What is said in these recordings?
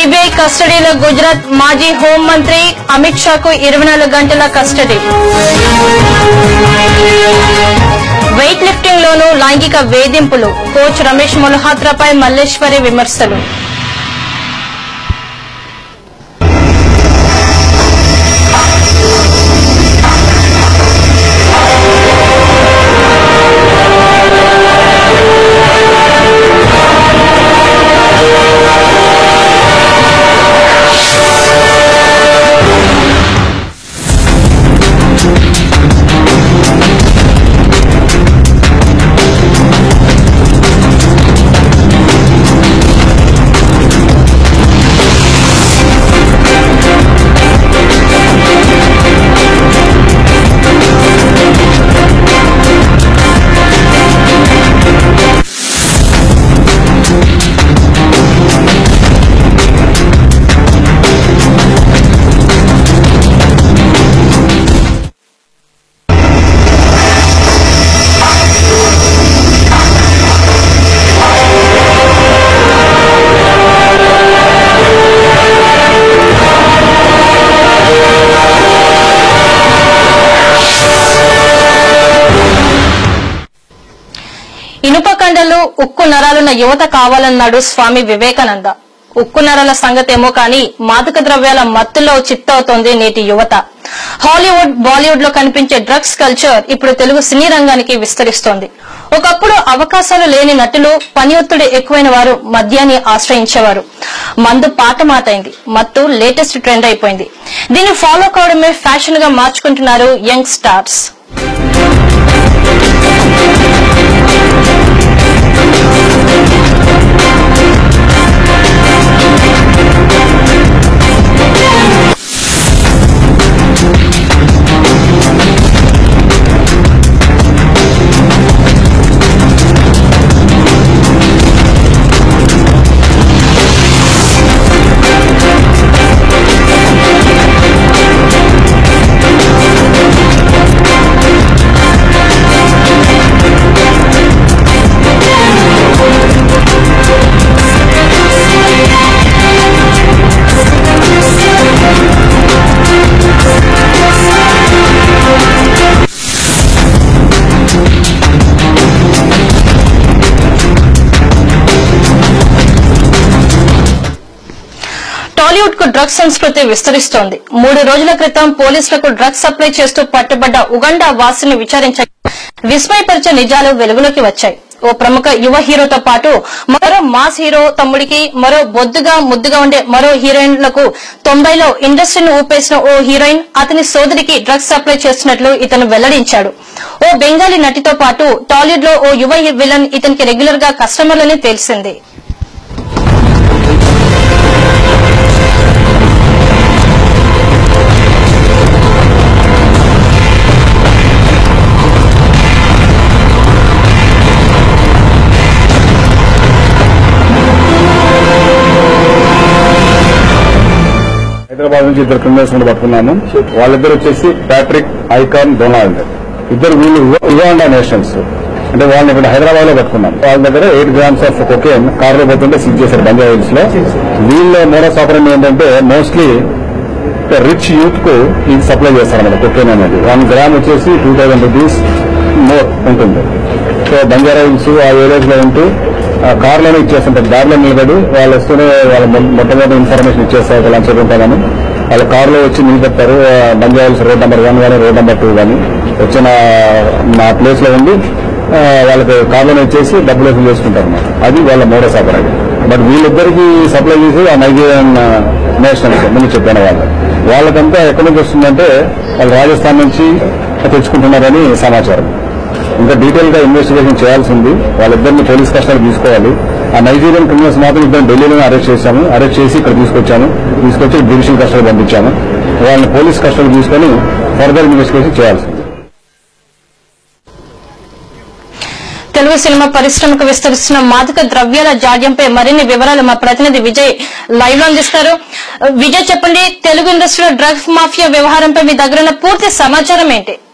CBI కస్టడీలో గుజరాత్ మాజీ హోంమంత్రి అమిత్ షాకు ఇరవై నాలుగు గంటల కస్టడీ వెయిట్ లిఫ్టింగ్ లోనూ లైంగిక వేధింపులు కోచ్ రమేష్ మొలహాత్రాపై మల్లేశ్వరి విమర్శలు ఇనుప కండలు ఉక్కు నరాలున్న యువత కావాలన్నాడు స్వామి వివేకానంద ఉక్కు నరాల సంగతేమో కానీ మాదక ద్రవ్యాల మత్తులో చిత్తవుతోంది నేటి యువత హాలీవుడ్ బాలీవుడ్ లో కనిపించే డ్రగ్స్ కల్చర్ ఇప్పుడు తెలుగు సినీ రంగానికి విస్తరిస్తోంది ఒకప్పుడు అవకాశాలు లేని నటులు పని ఒత్తిడి ఎక్కువైన వారు మద్యాన్ని ఆశ్రయించేవారు మందు పాట మాటైంది మత్తు లేటెస్ట్ ట్రెండ్ అయిపోయింది దీన్ని ఫాలో కావడమే ఫ్యాషన్ గా మార్చుకుంటున్నారు యంగ్ స్టార్స్ టాలీవుడ్ కు డ్రగ్స్ సంస్కృతి విస్తరిస్తోంది మూడు రోజుల క్రితం పోలీసులకు డ్రగ్స్ సప్లై చేస్తూ పట్టుబడ్డ ఉగండా వాసిని విచారించ విస్మయపరిచే నిజాలు వెలుగులోకి వచ్చాయి ఓ ప్రముఖ యువ హీరోతో పాటు మరో మాస్ హీరో తమ్ముడికి మరో బొద్దుగా ముద్దుగా ఉండే మరో హీరోయిన్లకు తొంభైలో ఇండస్ట్రీని ఊపేసిన ఓ హీరోయిన్ అతని సోదరికి డ్రగ్స్ సప్లై చేస్తున్నట్లు ఇతను వెల్లడించాడు ఓ బెంగాలీ నటితో పాటు టాలీవుడ్ లో ఓ యువ విలన్ ఇతనికి రెగ్యులర్ గా కస్టమర్లని తెలిసింది హైదరాబాద్ నుంచి ఇద్దరు క్రిమినల్స్ ని పట్టుకున్నాము వాళ్ళిద్దరు వచ్చేసి ప్యాట్రిక్ ఐకాన్ డొనాల్డ్ ఇద్దరు వీళ్ళు ఉగాండా నేషనల్స్ అంటే వాళ్ళని ఇక్కడ హైదరాబాద్ లో పట్టుకున్నాం వాళ్ళ దగ్గర eight grams of cocaine car లో పోతుంటే సీజ్ చేశారు బంజారా హిల్స్ లో వీళ్ళ మోడస్ ఆపరేషన్ ఏంటంటే మోస్ట్లీ రిచ్ యూత్ కు ఇది సప్లై చేస్తారన్నమాట కొకేన్ అనేది వన్ గ్రామ్ వచ్చేసి టూ థౌసండ్ రూపీస్ మోర్ ఉంటుంది సో బంజారా హిల్స్ ఆ ఏరియాస్ లో ఉంటూ ఆ కార్లోనే ఇచ్చేస్తుంటారు దారిలో నిలబడి వాళ్ళు వస్తూనే వాళ్ళ మొ- మొట్టమొదటి ఇన్ఫర్మేషన్ ఇచ్చేస్తారు ఇలా చదువుతామని వాళ్ళ కార్లో వచ్చి నిలబెడతారు ఆ Banjara Hills road number one కానీ రోడ్ నెంబర్ టూ కానీ వచ్చిన మా ప్లేస్ లో ఉండి ఆ, వాళ్ళకి కార్లోనే ఇచ్చేసి డబ్బులు వసూలు చేసుకుంటారు అన్నమాట అది వాళ్ళ మోడస్ ఆపరేట్ బట్ వీళ్ళిద్దరికి సప్లై చేసి ఆ నైజీరియన్ నేషనల్స్ ముందు చెప్పిన వాళ్ళు వాళ్ళకంతా ఎక్కడి నుంచి వస్తుందంటే వాళ్ళు రాజస్థాన్ నుంచి తెచ్చుకుంటున్నారని సమాచారం ఇంకా డీటెయిల్ గా ఇన్వెస్టిగేషన్ చేయాల్సి ఉంది వాళ్ళిద్దరిని పోలీస్ కస్టడీ తీసుకోవాలి ఆ నైజీరియన్ క్రిమినల్స్ మాత్రం ఇద్దరు ఢిల్లీలోనే అరెస్ట్ చేశాము అరెస్ట్ చేసి ఇక్కడ తీసుకొచ్చాము తీసుకొచ్చి జ్యుడిషియల్ కస్టడీ పంపించాము వాళ్ళని పోలీస్ కస్టడీ తీసుకొని ఫర్దర్ ఇన్వెస్టిగేషన్ చేయాల్సి ఉంది తెలుగు సినిమా పరిశ్రమకు విస్తరిస్తున్న మాదక ద్రవ్యాల జాడ్యంపై మరిన్ని వివరాలు మా ప్రతినిధి విజయ్ లైవ్ లో అందిస్తారు విజయ్ చెప్పండి తెలుగు ఇండస్ట్రీలో డ్రగ్స్ మాఫియా వ్యవహారంపై మీ దగ్గర ఉన్న పూర్తి సమాచారం ఏంటి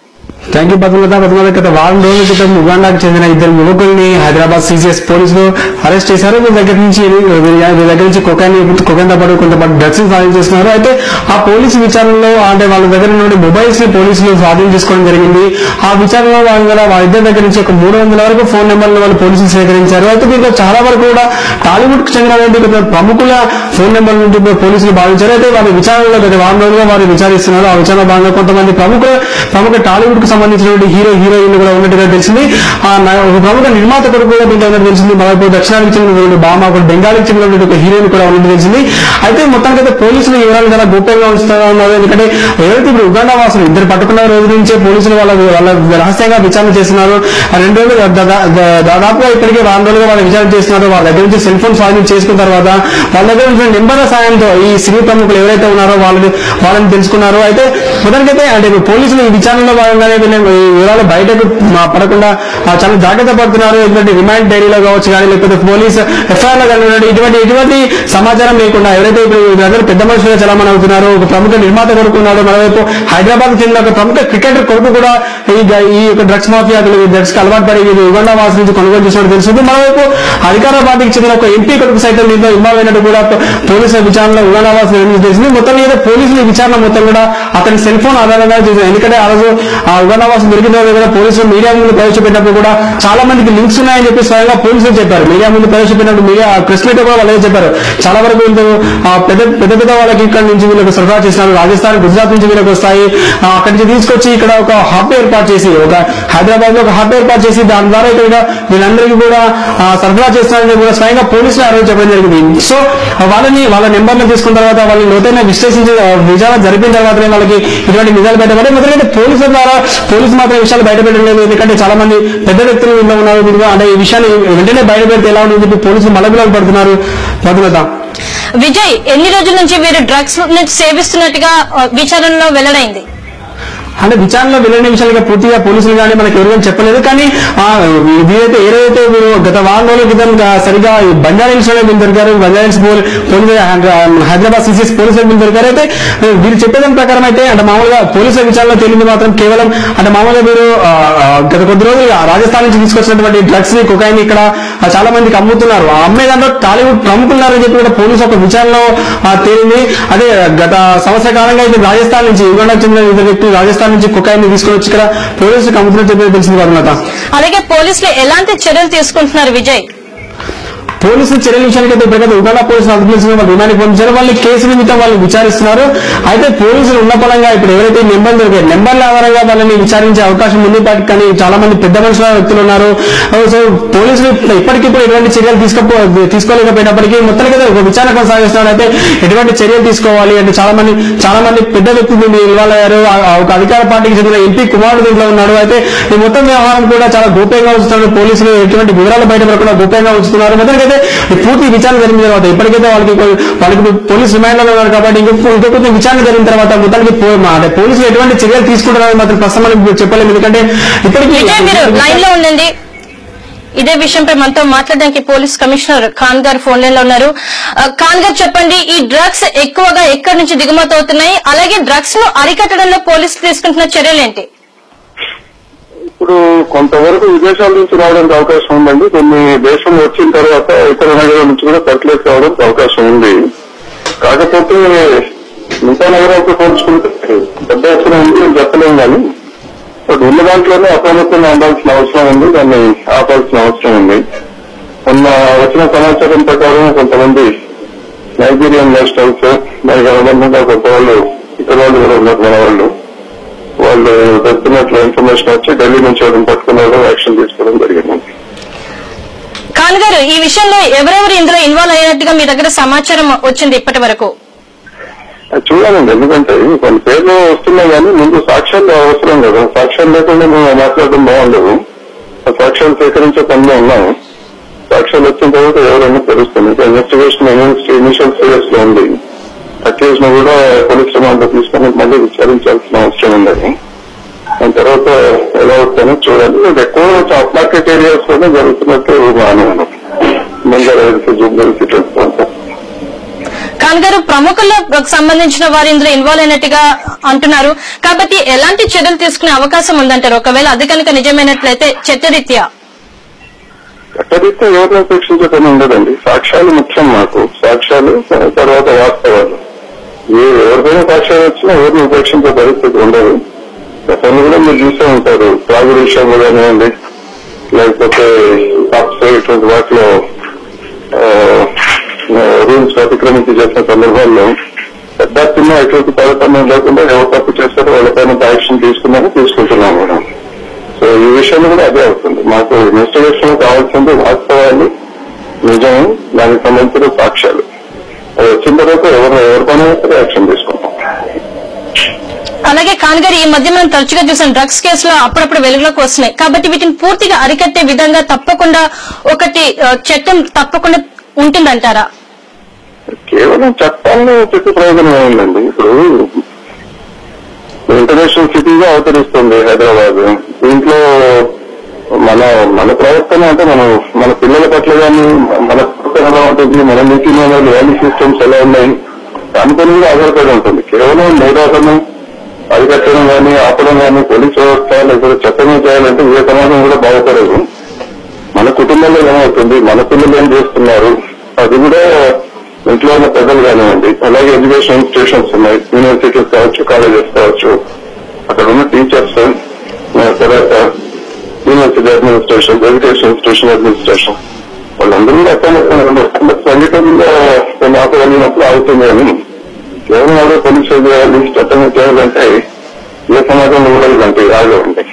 థ్యాంక్ యూ పద్మలత పద్మలత గత వారం రోజుల క్రితం ఉగాండాకు చెందిన ఇద్దరు యువకుల్ని హైదరాబాద్ సీజీఎస్ పోలీసులు అరెస్ట్ చేశారు వీళ్ళ దగ్గర నుంచి వీళ్ళ దగ్గర నుంచి కొకాని కొకంతో పాటు కొంతపాటు డ్రగ్స్ స్వాధీనం చేసుకున్నారు అయితే ఆ పోలీసు విచారణలో అంటే వాళ్ళ దగ్గర నుండి మొబైల్స్ ని పోలీసులు స్వాధీనం చేసుకోవడం జరిగింది ఆ విచారణలో భాగంగా వాళ్ళిద్దరి దగ్గర నుంచి ఒక మూడు వందల వరకు ఫోన్ నెంబర్లు వాళ్ళు పోలీసులు సేకరించారు అయితే దీంట్లో చాలా వరకు కూడా టాలీవుడ్ కు చెందినటువంటి కొంత ప్రముఖుల ఫోన్ నెంబర్ నుండి ఇప్పుడు పోలీసులు భావించారు అయితే వారి విచారణలో గత వారం రోజులుగా వారు విచారిస్తున్నారు ఆ విచారణ భాగంగా కొంతమంది ప్రముఖ ప్రముఖ టాలీవుడ్ కు సంబంధించినటువంటి హీరో హీరోయిన్లు కూడా ఉన్నట్టుగా తెలిసింది ఆ న- ఒక ప్రముఖ నిర్మాత కొరకు కూడా దీంట్లో ఉన్నట్టు తెలిసింది మరోవైపు దక్షిణానికి చెందినటువంటి బామ ఒక బెంగాలీకి చెందినటువంటి ఒక హీరోయిన్ కూడా ఉన్నట్టు తెలిసింది అయితే మొత్తానికైతే పోలీసులు ఈ వివరాలు చాలా గోప్యంగా ఉంచుతా ఉన్నారు ఎందుకంటే ఎవరైతే ఇప్పుడు ఉగాండా వాసులు ఇద్దరు పట్టుకున్న రోజు నుంచే పోలీసులు వాళ్ళ వాళ్ళ రహస్యంగా విచారణ చేస్తున్నారు ఆ రెండు రోజులు దా- దా- దా- దాదాపుగా ఇప్పటికే వారం రోజులుగా వాళ్ళు విచారణ చేస్తున్నారు వాళ్ళ దగ్గర నుంచి సెల్ ఫోన్ స్వాధీనం చేసుకున్న తర్వాత వాళ్ళ దగ్గర నుంచి నెంబర్ల సాయంతో ఈ సినీ ప్రముఖులు ఎవరైతే ఉన్నారో వాళ్ళని వాళ్ళని తెలుసుకున్నారు అయితే మొదటికైతే అంటే ఇప్పుడు పోలీసులు ఈ విచారణలో భాగంగానే వీళ్ళ ఈ వివరాలు బయటకు మా పడకుండా ఆ, చాలా జాగ్రత్త పడుతున్నారు ఎటువంటి రిమాండ్ డైరీలో కావచ్చు కానీ లేకపోతే పోలీస్ ఎఫ్ఐఆర్ లో కానీ ఇటువంటి ఎటువంటి సమాచారం లేకుండా ఎవరైతే ఇప్పుడు వీళ్ళందరూ పెద్ద మనుషులుగా చలామణి అవుతున్నారు ఒక ప్రముఖ నిర్మాత కొడుకు ఉన్నాడు మరోవైపు హైదరాబాద్ చెందిన ఒక ప్రముఖ క్రికెటర్ కొడుకు కూడా ఈ గ- ఈ యొక్క డ్రగ్స్ మాఫియా డ్రగ్స్ కి అలవాటు పడి వీళ్ళు యుగండా వాసి నుంచి కొనుగోలు చేసినట్టు తెలుస్తుంది మరోవైపు అధికార పార్టీకి చెందిన ఒక ఎంపీ కొడుకు సైతం దీంట్లో ఇన్వాల్వ్ అయినట్టు కూడా పోలీసుల విచారణలో ఉగాండా వాసి నిర్ణయం తెలిసింది మొత్తం మీద పోలీసుల విచారణ మొత్తం కూడా అతని సెల్ ఫోన్ ఆధారంగా చేసింది ఎందుకంటే ఆ రోజు ఆ ఉగాండా వాసి దొరికిన రోజు కూడా పోలీసులు మీడియా ముందు ప్రవేశపెట్టినప్పుడు కూడా చాలా మందికి లింక్స్ ఉన్నాయని చెప్పి స్వయంగా పోలీసులు చెప్పారు మీడియా ముందు ప్రవేశపెట్టినప్పుడు మీడియా ప్రెస్ మీట్ కూడా వాళ్ళు చెప్పారు చాలా వరకు వీళ్ళు ఆ, పెద్ద పెద్ద పెద్ద వాళ్ళకి ఇక్కడ నుంచి వీళ్ళకి సరఫరా చేస్తున్నారు రాజస్థాన్ గుజరాత్ నుంచి వీళ్ళకి వస్తాయి ఆ, అక్కడి నుంచి తీసుకొచ్చి ఇక్కడ ఒక హబ్ ఏర్పాటు చేసి ఒక హైదరాబాద్ లో ఒక హబ్ ఏర్పాటు చేసి దాని ద్వారా ఇక్కడ వీళ్ళందరికీ కూడా ఆ, సరఫరా చేస్తున్నారని కూడా స్వయంగా పోలీసులు ఆ రోజు చెప్పడం జరిగింది సో ఆ, వాళ్ళని వాళ్ళ నెంబర్లు తీసుకున్న తర్వాత వాళ్ళని లోతైన విశ్లేషించి ఆ, విచారణ జరిపిన తర్వాతనే వాళ్ళకి ఇటువంటి నిజాలు బయటపడే మొదలైతే పోలీసుల ద్వారా పోలీసు మాత్రం ఈ విషయాలు బయటపెట్టడం లేదు ఎందుకంటే చాలా మంది పెద్ద వ్యక్తులు ఇంట్లో ఉన్నారు దీంట్లో అంటే ఈ విషయాన్ని వెంటనే బయట పెడితే ఎలా ఉంటుంది చెప్పి పోలీసులు మలబిలాలు పడుతున్నారు పదులత విజయ్ ఎన్ని రోజుల నుంచి వీరు డ్రగ్స్ నుంచి సేవిస్తున్నట్టుగా ఆ, విచారణలో వెల్లడైంది అంటే విచారణలో వెళ్ళిన విషయాలుగా పూర్తిగా పోలీసులు కానీ మనకి ఎవరు చెప్పలేదు కానీ ఆ, వీరైతే ఏదైతే వీరు గత వారం రోజుల క్రితం గా సరిగా ఈ బంజారా హిల్స్ లోనే వీళ్ళు దొరికారు బంజారా హిల్స్ పోలీ- పోలీసు హైదరాబాద్ సిసిఎస్ పోలీసులకు వీళ్ళు దొరికారు అయితే వీరు చెప్పేదాని ప్రకారం అయితే అంటే మామూలుగా పోలీసుల విచారణలో తేలింది మాత్రం కేవలం అంటే మామూలుగా వీరు ఆ, ఆ, గత కొద్ది రోజులు రాజస్థాన్ నుంచి తీసుకొచ్చినటువంటి డ్రగ్స్ ని కొకాయిన్ ఇక్కడ ఆ, చాలా మందికి అమ్ముతున్నారు ఆ అమ్మే దాంట్లో టాలీవుడ్ ప్రముఖులున్నారని చెప్పి కూడా పోలీసు ఒక విచారణలో ఆ, తేలింది అదే గత సంవత్సర కాలంగా ఇది రాజస్థాన్ నుంచి యుగండాకు చెందిన ఇద్దరు వ్యక్తులు రాజస్థాన్ నుంచి కుకాయిని తీసుకొని వచ్చి ఇక్కడ పోలీసులకు అమ్ముతున్నట్టు చెప్పి తెలిసింది పద్మత అలాగే పోలీసులు ఎలాంటి చర్యలు తీసుకుంటున్నారు విజయ్ పోలీసులు చర్యల విషయానికి అయితే ఇప్పటికైతే ఉగాండా పోలీసులు అదుపులో వాళ్ళు రిమాండ్కి పంపించారు వాళ్ళని కేసు నిమిత్తం వాళ్ళు విచారిస్తున్నారు అయితే పోలీసులు ఉన్న పరంగా ఇప్పుడు ఎవరైతే నెంబర్ దొరికాయి నెంబర్ల ఆధారంగా వాళ్ళని విచారించే అవకాశం ఉంది బట్ కానీ చాలా మంది పెద్ద మనుషుల వ్యక్తులు ఉన్నారు సో పోలీసులు ఇప్పటికిప్పుడు ఎటువంటి చర్యలు తీసుకో తీసుకోలేకపోయినప్పటికీ మొత్తానికి అయితే ఒక విచారణ కొనసాగిస్తున్నారు అయితే ఎటువంటి చర్యలు తీసుకోవాలి అంటే చాలా మంది చాలా మంది పెద్ద వ్యక్తులు దీన్ని ఇన్వాల్వ్ అయ్యారు ఆ- ఆ ఒక అధికార పార్టీకి చెందిన ఎంపీ కుమారుడు దీంట్లో ఉన్నాడు అయితే ఈ మొత్తం వ్యవహారం కూడా చాలా గోప్యంగా ఉంచుతున్నారు పోలీసులు ఎటువంటి వివరాలు బయటపడకుండా గోప్యంగా ఉంచుతున్నారు మొదటికైతే ఈ పూర్తి విచారణ జరిగిన తర్వాత ఇప్పటికైతే వాళ్ళకి కొ- వాళ్ళకి ఇప్పుడు పోలీసు రిమాండ్ లో ఉన్నారు కాబట్టి ఇంకొక ఇంకొక కొంచెం విచారణ జరిగిన తర్వాత మొత్తానికి పో- మా- అంటే పోలీసులు ఎటువంటి చర్యలు తీసుకుంటారని మాత్రం ప్రస్తుతం మనం చెప్పలేము ఎందుకంటే ఇప్పటికీ విజయ్ మీరు లైన్ లో ఉండండి ఇదే విషయంపై మనతో మాట్లాడడానికి పోలీస్ కమిషనర్ ఖాన్ గారు ఫోన్ లైన్ లో ఉన్నారు ఆ, ఖాన్ గారు చెప్పండి ఈ డ్రగ్స్ ఎక్కువగా ఎక్కడి నుంచి దిగుమతి అవుతున్నాయి అలాగే డ్రగ్స్ ను అరికట్టడంలో పోలీసులు తీసుకుంటున్న చర్యలు ఏంటి ఇప్పుడు కొంతవరకు విదేశాల నుంచి రావడానికి అవకాశం ఉందండి కొన్ని దేశం వచ్చిన తర్వాత ఇతర నగరాల నుంచి కూడా సర్క్యులేట్ కావడానికి అవకాశం ఉంది కాకపోతే మిగతా నగరాలతో పోల్చుకుంటే పెద్ద ఎత్తున ఉంది అని చెప్పలేం కానీ బట్ ఉన్న దాంట్లోనే అప్రమత్తంగా ఉండాల్సిన అవసరం ఉంది దాన్ని ఆపాల్సిన అవసరం ఉంది మొన్న వచ్చిన సమాచారం ప్రకారం కొంతమంది నైజీరియన్ నేషనల్స్ దానికి అనుబంధంగా కొంత వాళ్ళు ఇతర వాళ్ళు కూడా ఉన్నారు మన వాళ్ళు వాళ్ళు దొరికినట్లు ఇన్ఫర్మేషన్ వచ్చి ఢిల్లీ నుంచి ఎవరిని పట్టుకున్నారు యాక్షన్ తీసుకోవడం జరిగింది ఖాన్ గారు ఈ విషయంలో ఎవరెవరు ఇందులో ఇన్వాల్వ్ అయినట్టుగా మీ దగ్గర సమాచారం వచ్చింది ఇప్పటి వరకు అది చూడాలండి ఎందుకంటే కొన్ని పేర్లు వస్తున్నాయి కానీ ముందు సాక్ష్యాలు అవసరం కదా సాక్ష్యాలు లేకుండా మేము మాట్లాడడం బాగుండదు ఆ సాక్ష్యాలు సేకరించే పనిలో ఉన్నాము సాక్ష్యాలు వచ్చిన తర్వాత ఎవరైనా తెలుస్తుంది ఇంకా ఇన్వెస్టిగేషన్ ఇనిషియల్ స్టేజెస్ లో ఉంది అక్యూజ్ ను కూడా పోలీస్ రిమాండ్ తీసుకొని మళ్ళీ విచారించాల్సిన అవసరం ఉందని దాని తర్వాత ఎలా వస్తానో చూడాలి ఇది ఎక్కువ టాప్ మార్కెట్ ఏరియాస్ లోనే జరుగుతున్నట్టు బాగానే ఉన్నాం ముందర జూబ్లీ సిటీ ఖాన్ ఖాన్ గారు ప్రముఖులకు సంబంధించిన వారు ఇందులో ఇన్వాల్వ్ అయినట్టుగా అంటున్నారు కాబట్టి ఎలాంటి చర్యలు తీసుకునే అవకాశం ఉందంటారు ఒకవేళ అది కనుక నిజమైనట్లయితే చట్టరీత్యా చట్టరీత్యా ఎవరిని ఉపేక్షించడం ఉండదండి సాక్ష్యాలు ముఖ్యం మాకు సాక్ష్యాలు తర్వాత వాస్తవాలు ఏ ఎవరికైనా సాక్ష్యాలు వచ్చినా ఎవరిని ఉపేక్షించే పరిస్థితి ఉండదు గతంలో కూడా మీరు చూసే ఉంటారు త్రాగు విషయంలో కానివ్వండి లేకపోతే టాప్స్ ఇటువంటి వాటిలో రూల్స్ అతిక్రమించి చేసిన సందర్భాల్లో పెద్ద చిన్న ఎటువంటి తారతమ్యం లేకుండా ఎవరు తప్పు చేస్తారో వాళ్ళపైన యాక్షన్ తీసుకున్నామో తీసుకుంటున్నాం కూడా సో ఈ విషయంలో కూడా అదే అవుతుంది మాకు ఇన్వెస్టిగేషన్ కావాల్సింది వాస్తవాలు నిజం దానికి సంబంధించిన సాక్ష్యాలు అది వచ్చిన తర్వాత ఎవరు ఎవరిపైన సరే యాక్షన్ తీసుకుంటాం అలాగే ఖాన్ గారు ఈ మధ్య మనం తరచుగా చూసాం డ్రగ్స్ కేసులో అప్పుడప్పుడు వెలుగులోకి వస్తున్నాయి కాబట్టి వీటిని పూర్తిగా అరికట్టే విధంగా తప్పకుండా ఒకటి ఆ, చట్టం తప్పకుండా ఉంటుందంటారా కేవలం చట్టాలను చెప్పి ప్రయోజనం ఏముందండి ఇప్పుడు ఇంటర్నేషనల్ సిటీగా అవతరిస్తుంది హైదరాబాద్ దీంట్లో మన మన ప్రవర్తన అంటే మనం మన పిల్లల పట్ల కానీ మన ప్రవర్తన ఎలా ఉంటుంది మన నీతి నియమాలు వాల్యూ సిస్టమ్స్ ఎలా ఉన్నాయి దానిపైన కూడా ఆధారపడి ఉంటుంది కేవలం నేరాలను అరికట్టడం కానీ ఆపడం కానీ పోలీస్ వ్యవస్థ లేకపోతే చట్టమే చేయాలంటే ఏ సమాజం కూడా బాగుపడదు మన కుటుంబంలో ఏమవుతుంది మన పిల్లలు ఏం చేస్తున్నారు అది కూడా ఇంట్లో ఉన్న పెద్దలు కానివ్వండి అలాగే ఎడ్యుకేషన్ ఇన్స్టిట్యూషన్స్ ఉన్నాయి యూనివర్సిటీస్ కావచ్చు కాలేజెస్ కావచ్చు అక్కడ ఉన్న టీచర్స్ తర్వాత university administration education institution administration వాళ్ళందరూ కూడా అక్కడ సంఘటనలో కొన్ని ఆపగలిగినప్పుడు అవుతుంది అని కేవలం అదే పోలీసు చేయాలి చట్టం చేయాలంటే ఏ సమాజంలో కూడా ఇలాంటి రాగా ఉంటాయి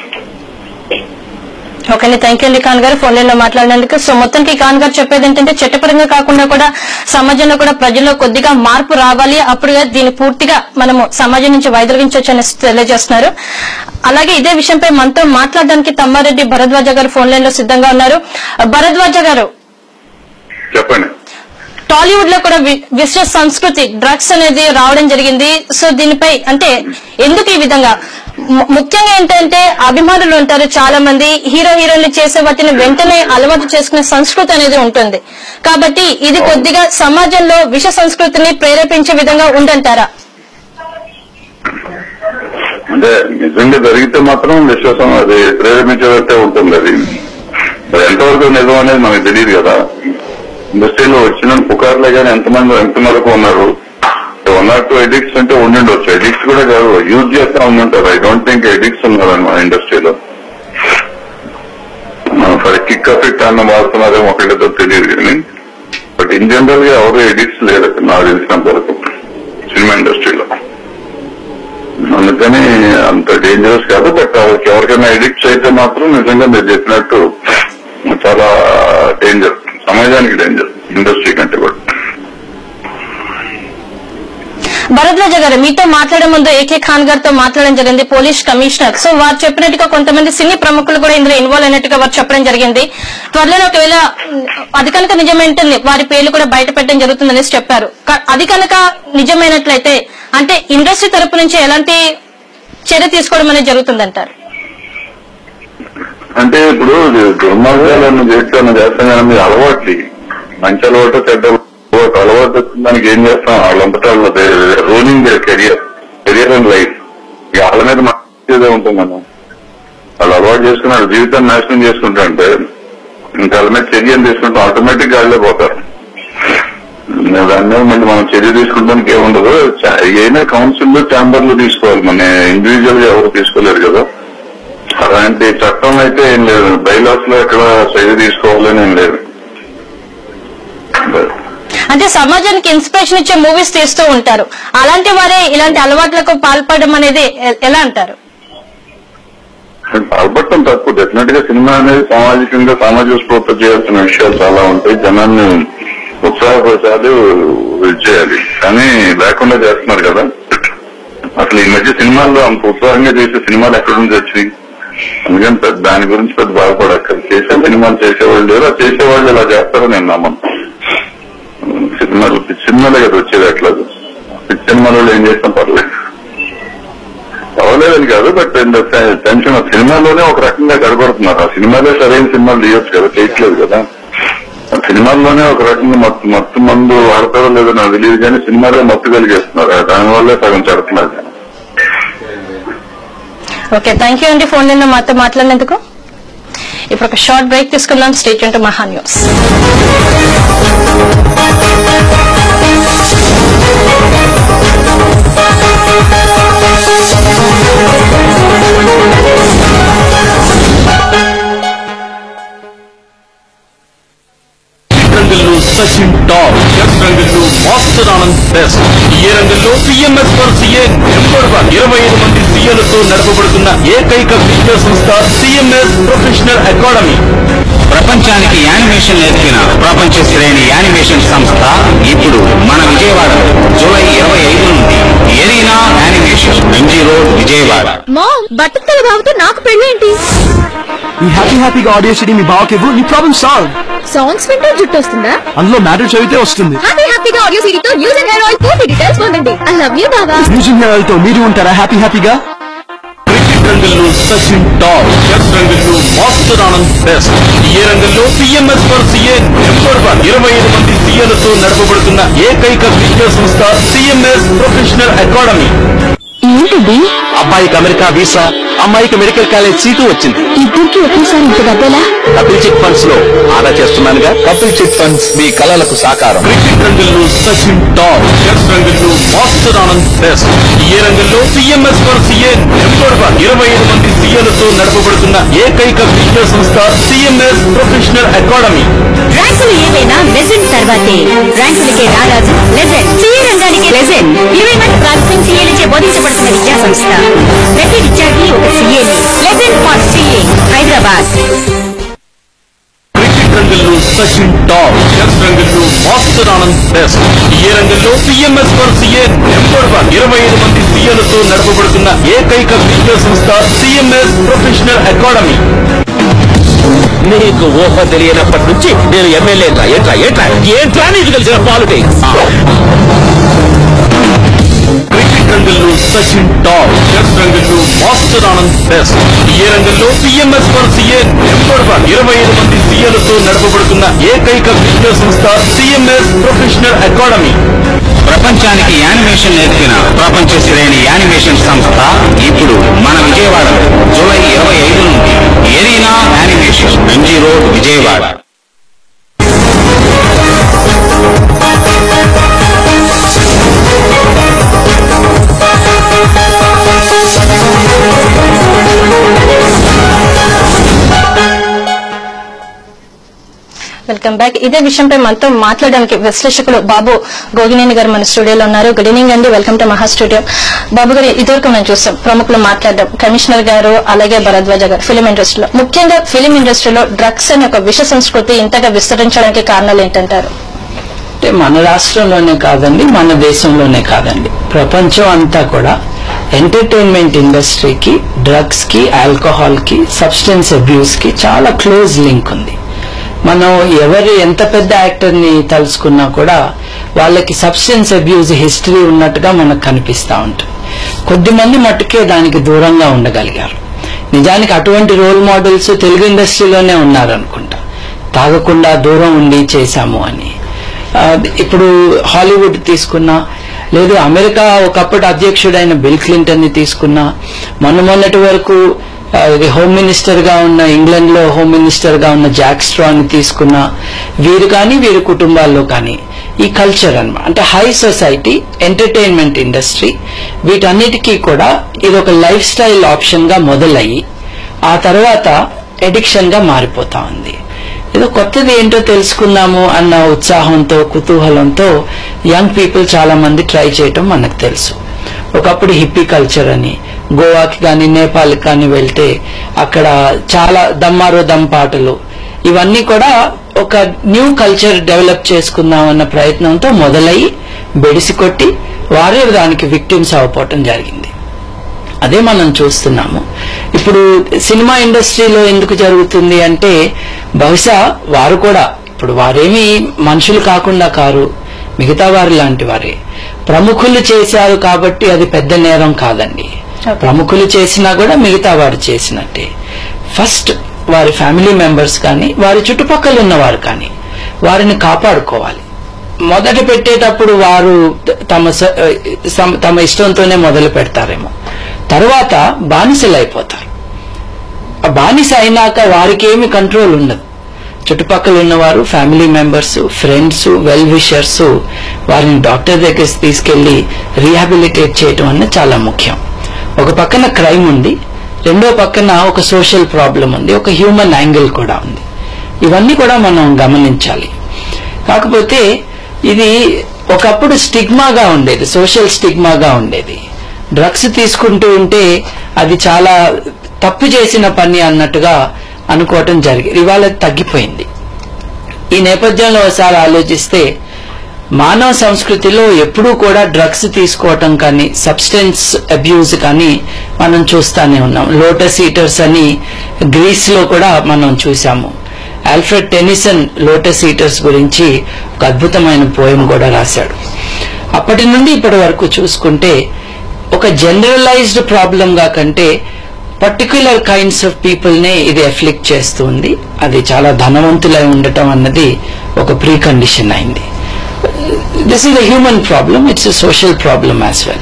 ఓకే థ్యాంక్ యూ అండి ఖాన్ గారు ఫోన్ లైన్ లో మాట్లాడినందుకు సో మొత్తానికి ఖాన్ గారు చెప్పేది ఏంటంటే చట్టపరంగా కాకుండా కూడా సమాజంలో కూడా ప్రజల్లో కొద్దిగా మార్పు రావాలి అప్పుడుగా దీన్ని పూర్తిగా మనము సమాజం నుంచి వైదొలిగించవచ్చు అని తెలియజేస్తున్నారు అలాగే ఇదే విషయంపై మనతో మాట్లాడడానికి తమ్మారెడ్డి భరద్వాజ గారు ఫోన్ లైన్ లో సిద్ధంగా ఉన్నారు భరద్వాజ గారు చెప్పండి టాలీవుడ్ లో కూడా వి- విశ్వ సంస్కృతి డ్రగ్స్ అనేది రావడం జరిగింది సో దీనిపై అంటే ఎందుకు ఈ విధంగా ము- ముఖ్యంగా ఏంటంటే అభిమానులు ఉంటారు చాలా మంది హీరో హీరోయిన్లు చేసే వాటిని వెంటనే అలవాటు చేసుకునే సంస్కృతి అనేది ఉంటుంది కాబట్టి ఇది కొద్దిగా సమాజంలో విష సంస్కృతిని ప్రేరేపించే విధంగా ఉండంటారా అంటే నిజంగా జరిగితే మాత్రం విశ్వాసం అది ప్రేరేపించేటట్టే ఉంటుంది అది మరి ఎంతవరకు నిజం అనేది మనకు తెలియదు కదా ఇండస్ట్రీలో వచ్చిన పుకార్లే కానీ ఎంతమంది ఎంత వరకు ఉన్నారు వన్ ఆర్ టూ ఎడిక్ట్స్ అంటే ఉండిండొచ్చు ఎడిక్ట్స్ కూడా కాదు యూజ్ చేస్తా ఉండుంటారు ఐ డోంట్ థింక్ ఎడిక్ట్స్ ఉన్నారని మన ఇండస్ట్రీలో సరే కిక్ ఎఫెక్ట్ అన్న వాడుతున్నారేమో ఒకళ్ళతో తెలియదు కానీ బట్ ఇన్ జనరల్ గా ఎవరు ఎడిక్ట్స్ లేదు నాకు తెలిసినంత వరకు సినిమా ఇండస్ట్రీలో అందుకని అంత డేంజరస్ కాదు బట్ వాళ్ళకి ఎవరికైనా ఎడిక్ట్స్ అయితే మాత్రం నిజంగా మీరు చెప్పినట్టు చాలా డేంజర్ సమాజానికి డేంజర్ ఇండస్ట్రీ కంటే కూడా భరద్వాజ గారు మీతో మాట్లాడే ముందు ఏకే ఖాన్ గారితో మాట్లాడడం జరిగింది పోలీస్ కమిషనర్ సో వారు చెప్పినట్టుగా కొంతమంది సినీ ప్రముఖులు కూడా ఇందులో ఇన్వాల్వ్ అయినట్టుగా వారు చెప్పడం జరిగింది త్వరలో ఒకవేళ ఉమ్, అది కనుక నిజమైతే వారి పేర్లు కూడా బయట పెట్టడం జరుగుతుందనేసి చెప్పారు క- అది కనుక నిజమైనట్లయితే అంటే ఇండస్ట్రీ తరపు నుంచి ఎలాంటి చర్య తీసుకోవడం అనేది జరుగుతుందంటారు అంటే ఇప్పుడు దుర్మార్గాలను చేస్తాను చేస్తాను కానీ మీరు అలవాట్లు మంచి అలవాటు చెడ్డ అలవాటు అలవాటు వచ్చిన దానికి ఏం చేస్తాం వాళ్ళంతటా ruling they career career and life ఇక వాళ్ళ మీద మంచిదే ఉంటుంది మనం వాళ్ళు అలవాటు చేసుకున్నారు జీవితాన్ని నాశనం చేసుకుంటుంటే ఇంకా వాళ్ళ మీద చర్యలు తీసుకుంటాం ఆటోమేటిక్ గా వాళ్ళే పోతారు దాని మీద మళ్ళీ మనం చర్య తీసుకుంటానికి ఏముండదు చ- ఏమైనా కౌన్సిల్ లో ఛాంబర్ లో తీసుకోవాలి మన ఇండివిజువల్ గా ఎవరు తీసుకోలేరు కదా అలాంటి చట్టం అయితే ఏం లేదు బైలాస్ లో ఎక్కడ చర్య తీసుకోవాలని ఏం లేదు అంటే సమాజానికి ఇన్స్పిరేషన్ ఇచ్చే మూవీస్ తీస్తూ ఉంటారు అలాంటి వారే ఇలాంటి అలవాట్లకు పాల్పడడం అనేది ఎ- ఎలా అంటారు పాల్పడటం తప్పు డెఫినెట్ గా సినిమా అనేది సామాజికంగా సామాజిక స్ఫూర్తి చేయాల్సిన విషయాలు చాలా ఉంటాయి జనాన్ని ఉత్సాహపరచాలి ఇది చేయాలి కానీ లేకుండా చేస్తున్నారు కదా అసలు ఈ మధ్య సినిమాల్లో అంత ఉత్సాహంగా చేసే సినిమాలు ఎక్కడి నుంచి వచ్చినాయి అందుకని పెద్ద దాని గురించి పెద్ద బాధపడక్కర్ చేసే సినిమాలు చేసేవాళ్ళు లేరు ఆ చేసేవాళ్ళు ఇలా చేస్తారని నేను నమ్మను సినిమాలు పిచ్చి సినిమాలే కదా వచ్చేది అట్లా పిచ్చి సినిమాలో ఏం చేస్తాం పర్లేదు అవ్వలేదని కాదు బట్ టెన్షన్ సినిమాలోనే ఒక రకంగా గడపడుతున్నారు ఆ సినిమాలే సరైన సినిమాలు తీయొచ్చు కదా చేయట్లేదు కదా సినిమాల్లోనే ఒక రకంగా మత్తు మత్తు మందు వాడతారో లేదో నాకు తెలియదు కానీ సినిమాలో మత్తు కలిగేస్తున్నారు దానివల్లే సగం చెడుతున్నారు ఓకే థ్యాంక్ యూ అండి ఫోన్ నిన్న మాతో మాట్లాడినందుకు ఇప్పుడు ఒక షార్ట్ బ్రేక్ తీసుకుందాం స్టేట్ టు మహా న్యూస్ రంగంలో సచిన్ టాప్ చెస్ రంగంలో మాస్టర్ ఆనంద్ బెస్ట్ ఏ రంగంలో CMS for CA number one ఇరవై ఐదు మంది సీఏలతో నడపబడుతున్న ఏకైక విద్యా సంస్థ సిఎంఎస్ ప్రొఫెషనల్ అకాడమీ ప్రపంచానికి యానిమేషన్ నేర్పిన ప్రపంచ శ్రేణి యానిమేషన్ సంస్థ ఇప్పుడు మన విజయవాడలో జూలై ఇరవై ఐదు నుండి arena animation MG road Vijayawada మామ్ బట్టతల బాబుతో నాకు పెళ్ళేంటి ఈ హ్యాపీ హ్యాపీగా ఆడియో సిటీ మీ బావకివ్వు నీ ప్రాబ్లం సాల్వ్ సాంగ్స్ వింటూ జుట్టు వస్తుందా అందులో మ్యాటర్ చదివితే వస్తుంది హ్యాపీ హ్యాపీగా ఆడియో సిటీతో న్యూస్ అండ్ హెయిర్ ఆయిల్ పూర్తి డీటెయిల్స్ పొందండి I love you Baba music తో మీరు ఉంటారా హ్యాపీ హ్యాపీగా క్రికెట్ రంగంలో సచిన్ టాప్ చెస్ రంగంలో మాస్టర్ ఆనంద్ బెస్ట్ ఏ రంగంలో CMS for CA number one ఇరవై ఐదు మంది సీఏలతో నడపబడుతున్న ఏకైక విద్యా సంస్థ సిఎంఎస్ ప్రొఫెషనల్ అకాడమీ ఏంటిది అబ్బాయికి అమెరికా వీసా అమ్మాయికి మెడికల్ కాలేజ్ సీటు వచ్చింది ఇద్దరికి ఒకేసారి ఇంత డబ్బేలా కపిల్ చిట్ ఫండ్స్ లో ఆదా చేస్తున్నానుగా కపిల్ చిట్ ఫండ్స్ మీ కలలకు సాకారం క్రికెట్ రంగంలో సచిన్ టాప్ చెస్ రంగంలో మాస్టర్ ఆనంద్ బెస్ట్ ఏ రంగంలో CMS for CA number one ఇరవై ఐదు మంది సీఏలతో నడపబడుతున్న ఏకైక విద్యా సంస్థ సిఎంఎస్ ప్రొఫెషనల్ అకాడమీ ర్యాంకులు ఏవైనా లెజెండ్ తర్వాతే ర్యాంకులకే రారాజు లెజెండ్ సిఏ రంగానికి లెజెండ్ ఇరవై మంది ప్రాసెసింగ్ సీఏలచే బోధించబడుతున్న విద్యా సంస్థ ప్రతి విద్యార్థి ఒక సీఏని legend for CA Hyderabad cricket రంగంలో సచిన్ టాప్ చెస్ రంగంలో మాస్టర్ ఆనంద్ బెస్ట్ ఏ రంగంలో CMS for CA number one ఇరవై ఐదు మంది సీఏలతో నడపబడుతున్న ఏకైక విద్యా సంస్థ సిఎంఎస్ ప్రొఫెషనల్ అకాడమీ నీకు ఊహ తెలియనప్పటి నుంచి నేను ఎమ్మెల్యే ఎట్లా ఎట్లా ఏంట్రా నీకు తెలిసిన పాలిటిక్స్ క్రికెట్ రంగంలో సచిన్ టాప్ చెస్ రంగంలో మాస్టర్ ఆనంద్ బెస్ట్ ఏ రంగంలో CMS for CA number one ఇరవై ఐదు మంది సీఏలతో నడపబడుతున్న ఏకైక విద్యా సంస్థ సిఎంఎస్ ప్రొఫెషనల్ అకాడమీ ప్రపంచానికి యానిమేషన్ నేర్పిన ప్రపంచ శ్రేణి యానిమేషన్ సంస్థ ఇప్పుడు మన విజయవాడలో జూలై ఇరవై ఐదు నుండి arena animation MG road Vijayawada welcome back ఇదే విషయంపై మనతో మాట్లాడడానికి విశ్లేషకులు బాబు గోగినేని గారు మన స్టూడియోలో ఉన్నారు గుడ్ ఈవినింగ్ అండి welcome to Maha studio Babu గారు ఇదివరకు మనం చూస్తాం ప్రముఖులు మాట్లాడడం కమిషనర్ గారు అలాగే భరద్వాజ గారు ఫిలిం ఇండస్ట్రీలో ముఖ్యంగా ఫిలిం ఇండస్ట్రీలో డ్రగ్స్ అనే ఒక విష సంస్కృతి ఇంతగా విస్తరించడానికి కారణాలు ఏంటంటారు అంటే మన రాష్ట్రంలోనే కాదండి మన దేశంలోనే కాదండి ప్రపంచం అంతా కూడా ఎంటర్టైన్మెంట్ ఇండస్ట్రీకి డ్రగ్స్ కి ఆల్కహాల్ కి సబ్స్టెన్స్ అబ్యూస్ కి చాలా క్లోజ్ లింక్ ఉంది మనం ఎవరు ఎంత పెద్ద యాక్టర్ ని తలుచుకున్నా కూడా వాళ్ళకి సబ్స్టెన్స్ అబ్యూస్ హిస్టరీ ఉన్నట్టుగా మనకు కనిపిస్తా ఉంటుంది కొద్దిమంది మట్టుకే దానికి దూరంగా ఉండగలిగారు నిజానికి అటువంటి రోల్ మోడల్స్ తెలుగు ఇండస్ట్రీలోనే ఉన్నారనుకుంటా తాగకుండా దూరం ఉండి చేశాము అని ఆ, ఇప్పుడు హాలీవుడ్ తీసుకున్నా లేదు అమెరికా ఒకప్పుడు అధ్యక్షుడైన బిల్ క్లింటన్ ని తీసుకున్నా మొన్న మొన్నటి వరకు ఆ, ఇది హోమ్ మినిస్టర్ గా ఉన్న ఇంగ్లాండ్ లో హోమ్ మినిస్టర్ గా ఉన్న జాక్ స్ట్రా ని తీసుకున్నా వీరు కానీ వీరి కుటుంబాల్లో కానీ ఈ కల్చర్ అన్నమాట అంటే హై సొసైటీ ఎంటర్టైన్మెంట్ ఇండస్ట్రీ వీటన్నిటికీ కూడా ఇది ఒక లైఫ్ స్టైల్ ఆప్షన్ గా మొదలయ్యి ఆ తర్వాత ఎడిక్షన్ గా మారిపోతా ఉంది ఏదో కొత్తది ఏంటో తెలుసుకుందాము అన్న ఉత్సాహంతో కుతూహలంతో యంగ్ పీపుల్ చాలా మంది ట్రై చేయటం మనకు తెలుసు ఒకప్పుడు హిప్పీ కల్చర్ అని గోవాకి కానీ నేపాల్కి కానీ వెళ్తే అక్కడ చాలా దమ్మారో దమ్ పాటలు ఇవన్నీ కూడా ఒక న్యూ కల్చర్ డెవలప్ చేసుకుందాం అన్న ప్రయత్నంతో మొదలయ్యి బెడిసి కొట్టి వారే దానికి విక్టిమ్స్ అవ్వపోవటం జరిగింది అదే మనం చూస్తున్నాము ఇప్పుడు సినిమా ఇండస్ట్రీలో ఎందుకు జరుగుతుంది అంటే బహుశా వారు కూడా ఇప్పుడు వారేమి మనుషులు కాకుండా కారు మిగతా వారు లాంటి వారే ప్రముఖులు చేశారు కాబట్టి అది పెద్ద నేరం కాదండి ప్రముఖులు చేసినా కూడా మిగతా వారు చేసినట్టే ఫస్ట్ వారి ఫ్యామిలీ మెంబర్స్ కానీ వారి చుట్టుపక్కల ఉన్నవారు కానీ వారిని కాపాడుకోవాలి మొదట పెట్టేటప్పుడు వారు తమ స- సమ- తమ ఇష్టంతోనే మొదలు పెడతారేమో తర్వాత బానిసలు అయిపోతారు ఆ బానిస అయినాక వారికి ఏమి కంట్రోల్ ఉండదు చుట్టుపక్కల ఉన్నవారు family members friends well wishers వారిని డాక్టర్ దగ్గరికి తీసుకెళ్లి రీహాబిలిటేట్ చేయటం అన్నది చాలా ముఖ్యం ఒక పక్కన క్రైమ్ ఉంది రెండో పక్కన ఒక సోషల్ ప్రాబ్లం ఉంది ఒక హ్యూమన్ యాంగిల్ కూడా ఉంది ఇవన్నీ కూడా మనం గమనించాలి కాకపోతే ఇది ఒకప్పుడు స్టిగ్మాగా ఉండేది సోషల్ స్టిగ్మాగా ఉండేది డ్రగ్స్ తీసుకుంటూ ఉంటే అది చాలా తప్పు చేసిన పని అన్నట్టుగా అనుకోవటం జరిగింది ఇవాళ తగ్గిపోయింది ఈ నేపథ్యంలో ఒకసారి ఆలోచిస్తే మానవ సంస్కృతిలో ఎప్పుడూ కూడా డ్రగ్స్ తీసుకోవటం కానీ సబ్స్టెన్స్ అబ్యూజ్ కానీ మనం చూస్తానే ఉన్నాం లోటస్ ఈటర్స్ అని గ్రీస్ లో కూడా మనం చూసాము ఆల్ఫ్రెడ్ టెనిసన్ లోటస్ ఈటర్స్ గురించి ఒక అద్భుతమైన పోయం కూడా రాశాడు అప్పటి నుండి ఇప్పటి వరకు చూసుకుంటే ఒక జనరలైజ్డ్ ప్రాబ్లం గా కంటే పర్టిక్యులర్ కైండ్స్ ఆఫ్ పీపుల్ నే ఇది ఎఫ్లిక్ట్ చేస్తుంది అది చాలా ధనవంతులై ఉండటం అన్నది ఒక ప్రీ కండిషన్ అయింది this is a human problem it's social problem as well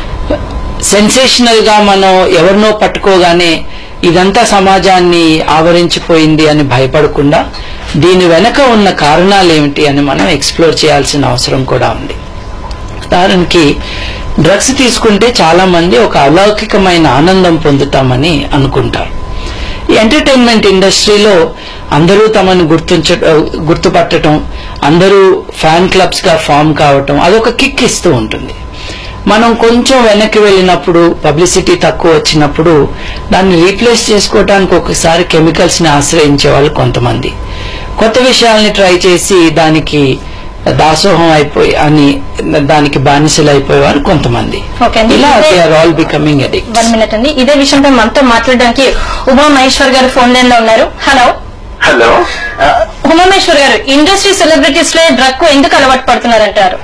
sensational గా మనం ఎవరినో పట్టుకోగానే ఇదంతా సమాజాన్ని ఆవరించిపోయింది అని భయపడకుండా దీని వెనక ఉన్న కారణాలు ఏమిటి అని మనం ఎక్స్ప్లోర్ చేయాల్సిన అవసరం కూడా ఉంది ఉదాహరణకి డ్రగ్స్ తీసుకుంటే చాలా మంది ఒక అలౌకికమైన ఆనందం పొందుతామని అనుకుంటారు ఈ ఎంటర్టైన్మెంట్ ఇండస్ట్రీలో అందరూ తమను గుర్తించ గుర్తుపట్టడం అందరూ ఫ్యాన్ క్లబ్స్ గా ఫామ్ కావటం అదొక కిక్ ఇస్తూ ఉంటుంది మనం కొంచెం వెనక్కి వెళ్ళినప్పుడు పబ్లిసిటీ తక్కువ వచ్చినప్పుడు దాన్ని రీప్లేస్ చేసుకోవడానికి ఒకసారి కెమికల్స్ ని ఆశ్రయించే వాళ్ళు కొంతమంది కొత్త విషయాల్ని ట్రై చేసి దానికి దాసోహం అయిపోయి అని దానికి బానిసలు అయిపోయేవారు కొంతమంది ఓకే అండి. ఇలా ఇదే- they are all becoming addict one minute అండి ఇదే విషయంపై మనతో మాట్లాడడానికి ఉమా మహేశ్వర్ గారు ఫోన్ లైన్ లో ఉన్నారు హలో హలో ఆ, ఉమామేశ్వర్ గారు ఇండస్ట్రీ సెలబ్రిటీస్ లో డ్రగ్ ఎందుకు అలవాటు పడుతున్నారంటారు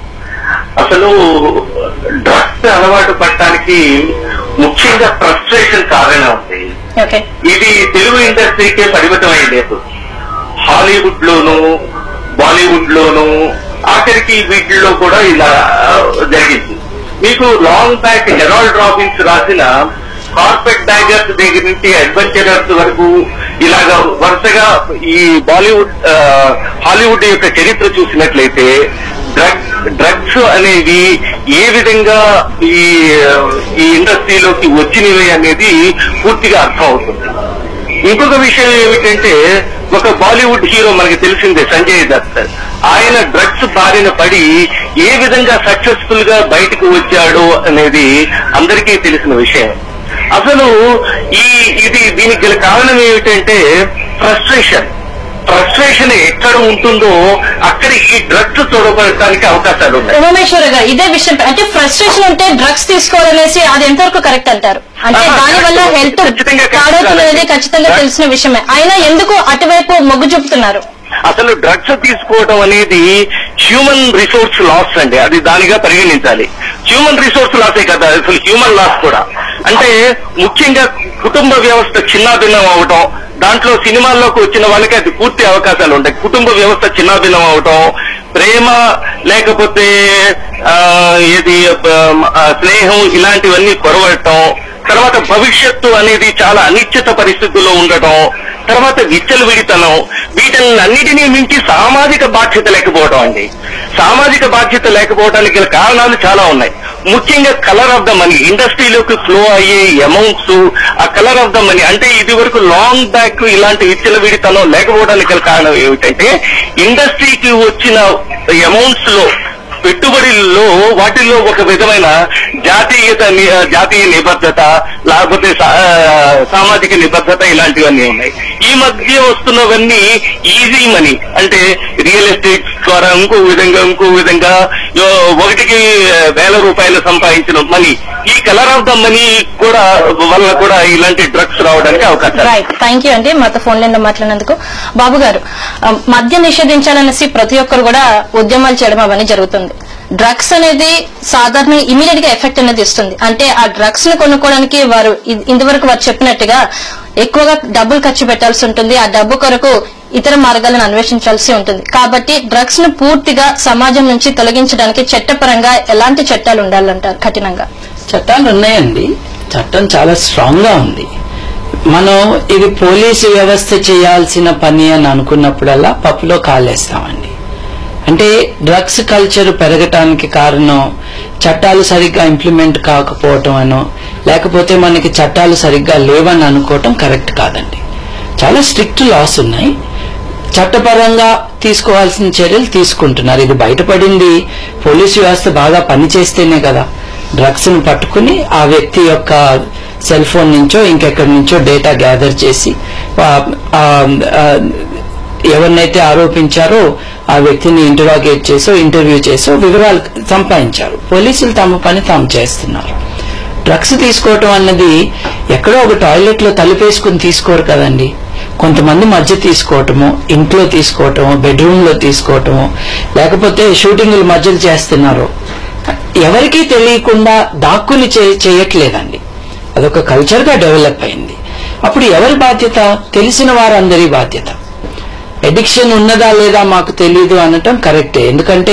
అసలు డ్రగ్స్ అలవాటు పడటానికి ముఖ్యంగా ఫ్రస్ట్రేషన్ కారణం ఉంది ఓకే ఇది తెలుగు ఇండస్ట్రీకే పరిమితమై లేదు హాలీవుడ్ లోను బాలీవుడ్ లోను ఆఖరికి వీటిల్లో కూడా ఇలా జరిగింది మీకు లాంగ్ బ్యాక్ హెరాల్డ్ రాబిన్స్ రాసిన కార్పెట్ డాగర్స్ దగ్గర నుంచి అడ్వెంచరర్స్ వరకు ఇలాగా వరుసగా ఈ బాలీవుడ్ ఆ, హాలీవుడ్ యొక్క చరిత్ర చూసినట్లయితే డ్రగ్స్ డ్రగ్స్ అనేవి ఏ విధంగా ఈ ఈ ఇండస్ట్రీలోకి వచ్చినవి అనేది పూర్తిగా అర్థం అవుతుంది ఇంకొక విషయం ఏమిటంటే ఒక బాలీవుడ్ హీరో మనకి తెలిసిందే సంజయ్ దత్ ఆయన డ్రగ్స్ బారిన పడి ఏ విధంగా సక్సెస్ఫుల్ గా బయటకు వచ్చాడో అనేది అందరికీ తెలిసిన విషయం అసలు ఈ ఇది దీనికి గల కారణం ఏమిటంటే ఫ్రస్ట్రేషన్ ఫ్రస్ట్రేషన్ ఎక్కడ ఉంటుందో అక్కడికి డ్రగ్స్ చూడబడటానికి అవకాశాలు ఉన్నాయి ఉమామేశ్వర్ గారు ఇదే విషయం అంటే ఫ్రస్ట్రేషన్ ఉంటే డ్రగ్స్ తీసుకోవాలనేసి అది ఎంతవరకు కరెక్ట్ అంటారు అంటే ఆహా, దాని వల్ల correct. హెల్త్ ఖచ్చితంగా correct పాడవుతున్నది కాదండి. ఖచ్చితంగా తెలిసిన విషయమే అయినా ఎందుకు అటువైపు మొగ్గు చూపుతున్నారు అసలు డ్రగ్స్ తీసుకోవడం అనేది హ్యూమన్ రిసోర్స్ లాస్ అండి అది దానిగా పరిగణించాలి హ్యూమన్ రిసోర్స్ లాసే కదా అసలు హ్యూమన్ లాస్ కూడా అంటే ముఖ్యంగా కుటుంబ వ్యవస్థ చిన్నాభిన్నం అవటం దాంట్లో సినిమాల్లోకి వచ్చిన వాళ్ళకి అది పూర్తి అవకాశాలు ఉంటాయి కుటుంబ వ్యవస్థ చిన్నాభిన్నం అవటం ప్రేమ లేకపోతే ఆ, ఏది ఆ, స్నేహం ఇలాంటివన్నీ కొరవడటం తర్వాత భవిష్యత్తు అనేది చాలా అనిశ్చిత పరిస్థితుల్లో ఉండటం తర్వాత విచ్చలవిడితనం వీటన్నిటినీ మించి సామాజిక బాధ్యత లేకపోవడం అండి సామాజిక బాధ్యత లేకపోవడానికి గల కారణాలు చాలా ఉన్నాయి ముఖ్యంగా కలర్ ఆఫ్ ద మనీ ఇండస్ట్రీలోకి ఫ్లో అయ్యే అమౌంట్స్ ఆ కలర్ ఆఫ్ ద మనీ అంటే ఇది వరకు లాంగ్ బ్యాక్ ఇలాంటి విచ్చలవిడితనం లేకపోవడానికి గల కారణం ఏమిటంటే ఇండస్ట్రీకి వచ్చిన అమౌంట్స్ లో పెట్టుబడుల్లో వాటిల్లో ఒక విధమైన జాతీయత ని- జాతీయ నిబద్ధత లేకపోతే సా- సామాజిక నిబద్ధత ఇలాంటివన్నీ ఉన్నాయి ఈ మధ్య వస్తున్నవన్నీ ఈజీ మనీ అంటే రియల్ ఎస్టేట్ ద్వారా ఇంకో విధంగా ఇంకో విధంగా యో, ఒకటికి వేల రూపాయలు సంపాదించిన మనీ ఈ కలర్ ఆఫ్ ద మనీ కూడా వల్ల కూడా ఇలాంటి డ్రగ్స్ రావడానికి అవకాశం రైట్ థ్యాంక్ యూ అండి మాతో ఫోన్ లైన్ లో మాట్లాడినందుకు బాబు గారు ఆ, మద్యం నిషేధించాలనేసి ప్రతి ఒక్కరు కూడా ఉద్యమాలు చేయడం అవన్నీ జరుగుతుంది డ్రగ్స్ అనేది సాధారణ ఇమీడియట్ గా ఎఫెక్ట్ అనేది ఇస్తుంది అంటే ఆ డ్రగ్స్ ను కొనుక్కోవడానికి వారు ఇ- ఇంతవరకు వారు చెప్పినట్టుగా ఎక్కువగా డబ్బులు ఖర్చు పెట్టాల్సి ఉంటుంది ఆ డబ్బు కొరకు ఇతర మార్గాలను అన్వేషించాల్సి ఉంటుంది కాబట్టి డ్రగ్స్ ను పూర్తిగా సమాజం నుంచి తొలగించడానికి చట్టపరంగా ఎలాంటి చట్టాలు ఉండాలంటారు కఠినంగా చట్టాలు ఉన్నాయండి చట్టం చాలా స్ట్రాంగ్ గా ఉంది మనం ఇది పోలీసు వ్యవస్థ చేయాల్సిన పని అని అనుకున్నప్పుడల్లా పప్పులో కాలేస్తామండి అంటే డ్రగ్స్ కల్చర్ పెరగటానికి కారణం చట్టాలు సరిగ్గా ఇంప్లిమెంట్ కాకపోవటం అనో లేకపోతే మనకి చట్టాలు సరిగ్గా లేవని అనుకోవటం కరెక్ట్ కాదండి చాలా స్ట్రిక్ట్ లాస్ ఉన్నాయి చట్టపరంగా తీసుకోవాల్సిన చర్యలు తీసుకుంటున్నారు ఇది బయటపడింది పోలీసు వ్యవస్థ బాగా పనిచేస్తేనే కదా డ్రగ్స్ ను పట్టుకుని ఆ వ్యక్తి యొక్క సెల్ ఫోన్ నుంచో ఇంకెక్కడి నుంచో డేటా గ్యాదర్ చేసి ఆ- ఆ- ఆ ఎవరినైతే ఆరోపించారో ఆ వ్యక్తిని ఇంటరాగేట్ చేసో ఇంటర్వ్యూ చేసో వివరాలు సంపాదించారు పోలీసులు తమ పని తాము చేస్తున్నారు డ్రగ్స్ తీసుకోవటం అన్నది ఎక్కడో ఒక టాయిలెట్ లో తలుపేసుకుని తీసుకోరు కదండి కొంతమంది మధ్య తీసుకోవటము ఇంట్లో తీసుకోవటము బెడ్రూమ్ లో తీసుకోవటము లేకపోతే షూటింగ్ల మధ్యలో చేస్తున్నారు ఎవరికీ తెలియకుండా దాక్కుని చే- చేయట్లేదండి అదొక కల్చర్ గా డెవలప్ అయింది అప్పుడు ఎవరి బాధ్యత తెలిసిన వారందరి బాధ్యత ఎడిక్షన్ ఉన్నదా లేదా మాకు తెలియదు అనటం కరెక్టే ఎందుకంటే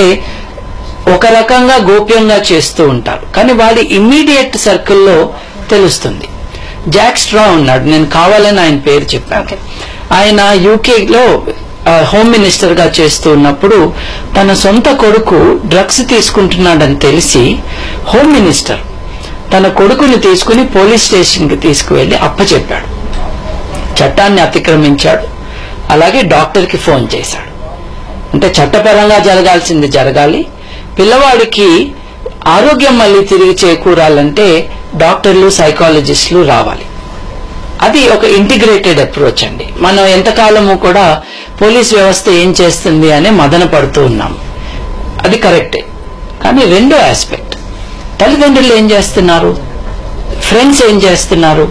ఒక రకంగా గోప్యంగా చేస్తూ ఉంటారు కానీ వాడి ఇమ్మీడియట్ సర్కిల్లో తెలుస్తుంది జాక్ స్ట్రా ఉన్నాడు నేను కావాలని ఆయన పేరు చెప్పాను ఆయన యూకేలో హోమ్ మినిస్టర్ గా చేస్తూ ఉన్నప్పుడు తన సొంత కొడుకు డ్రగ్స్ తీసుకుంటున్నాడని తెలిసి హోమ్ మినిస్టర్ తన కొడుకుని తీసుకుని పోలీస్ స్టేషన్ కి తీసుకువెళ్లి అప్పచెప్పాడు చట్టాన్ని అతిక్రమించాడు అలాగే డాక్టర్ కి ఫోన్ చేశాడు అంటే చట్టపరంగా జరగాల్సింది జరగాలి పిల్లవాడికి ఆరోగ్యం మళ్ళీ తిరిగి చేకూరాలంటే డాక్టర్లు సైకాలజిస్టులు రావాలి అది ఒక ఇంటిగ్రేటెడ్ అప్రోచ్ అండి మనం ఎంతకాలము కూడా పోలీస్ వ్యవస్థ ఏం చేస్తుంది అనే మదన పడుతూ ఉన్నాం అది కరెక్టే కానీ రెండో ఆస్పెక్ట్ తల్లిదండ్రులు ఏం చేస్తున్నారు ఫ్రెండ్స్ ఏం చేస్తున్నారు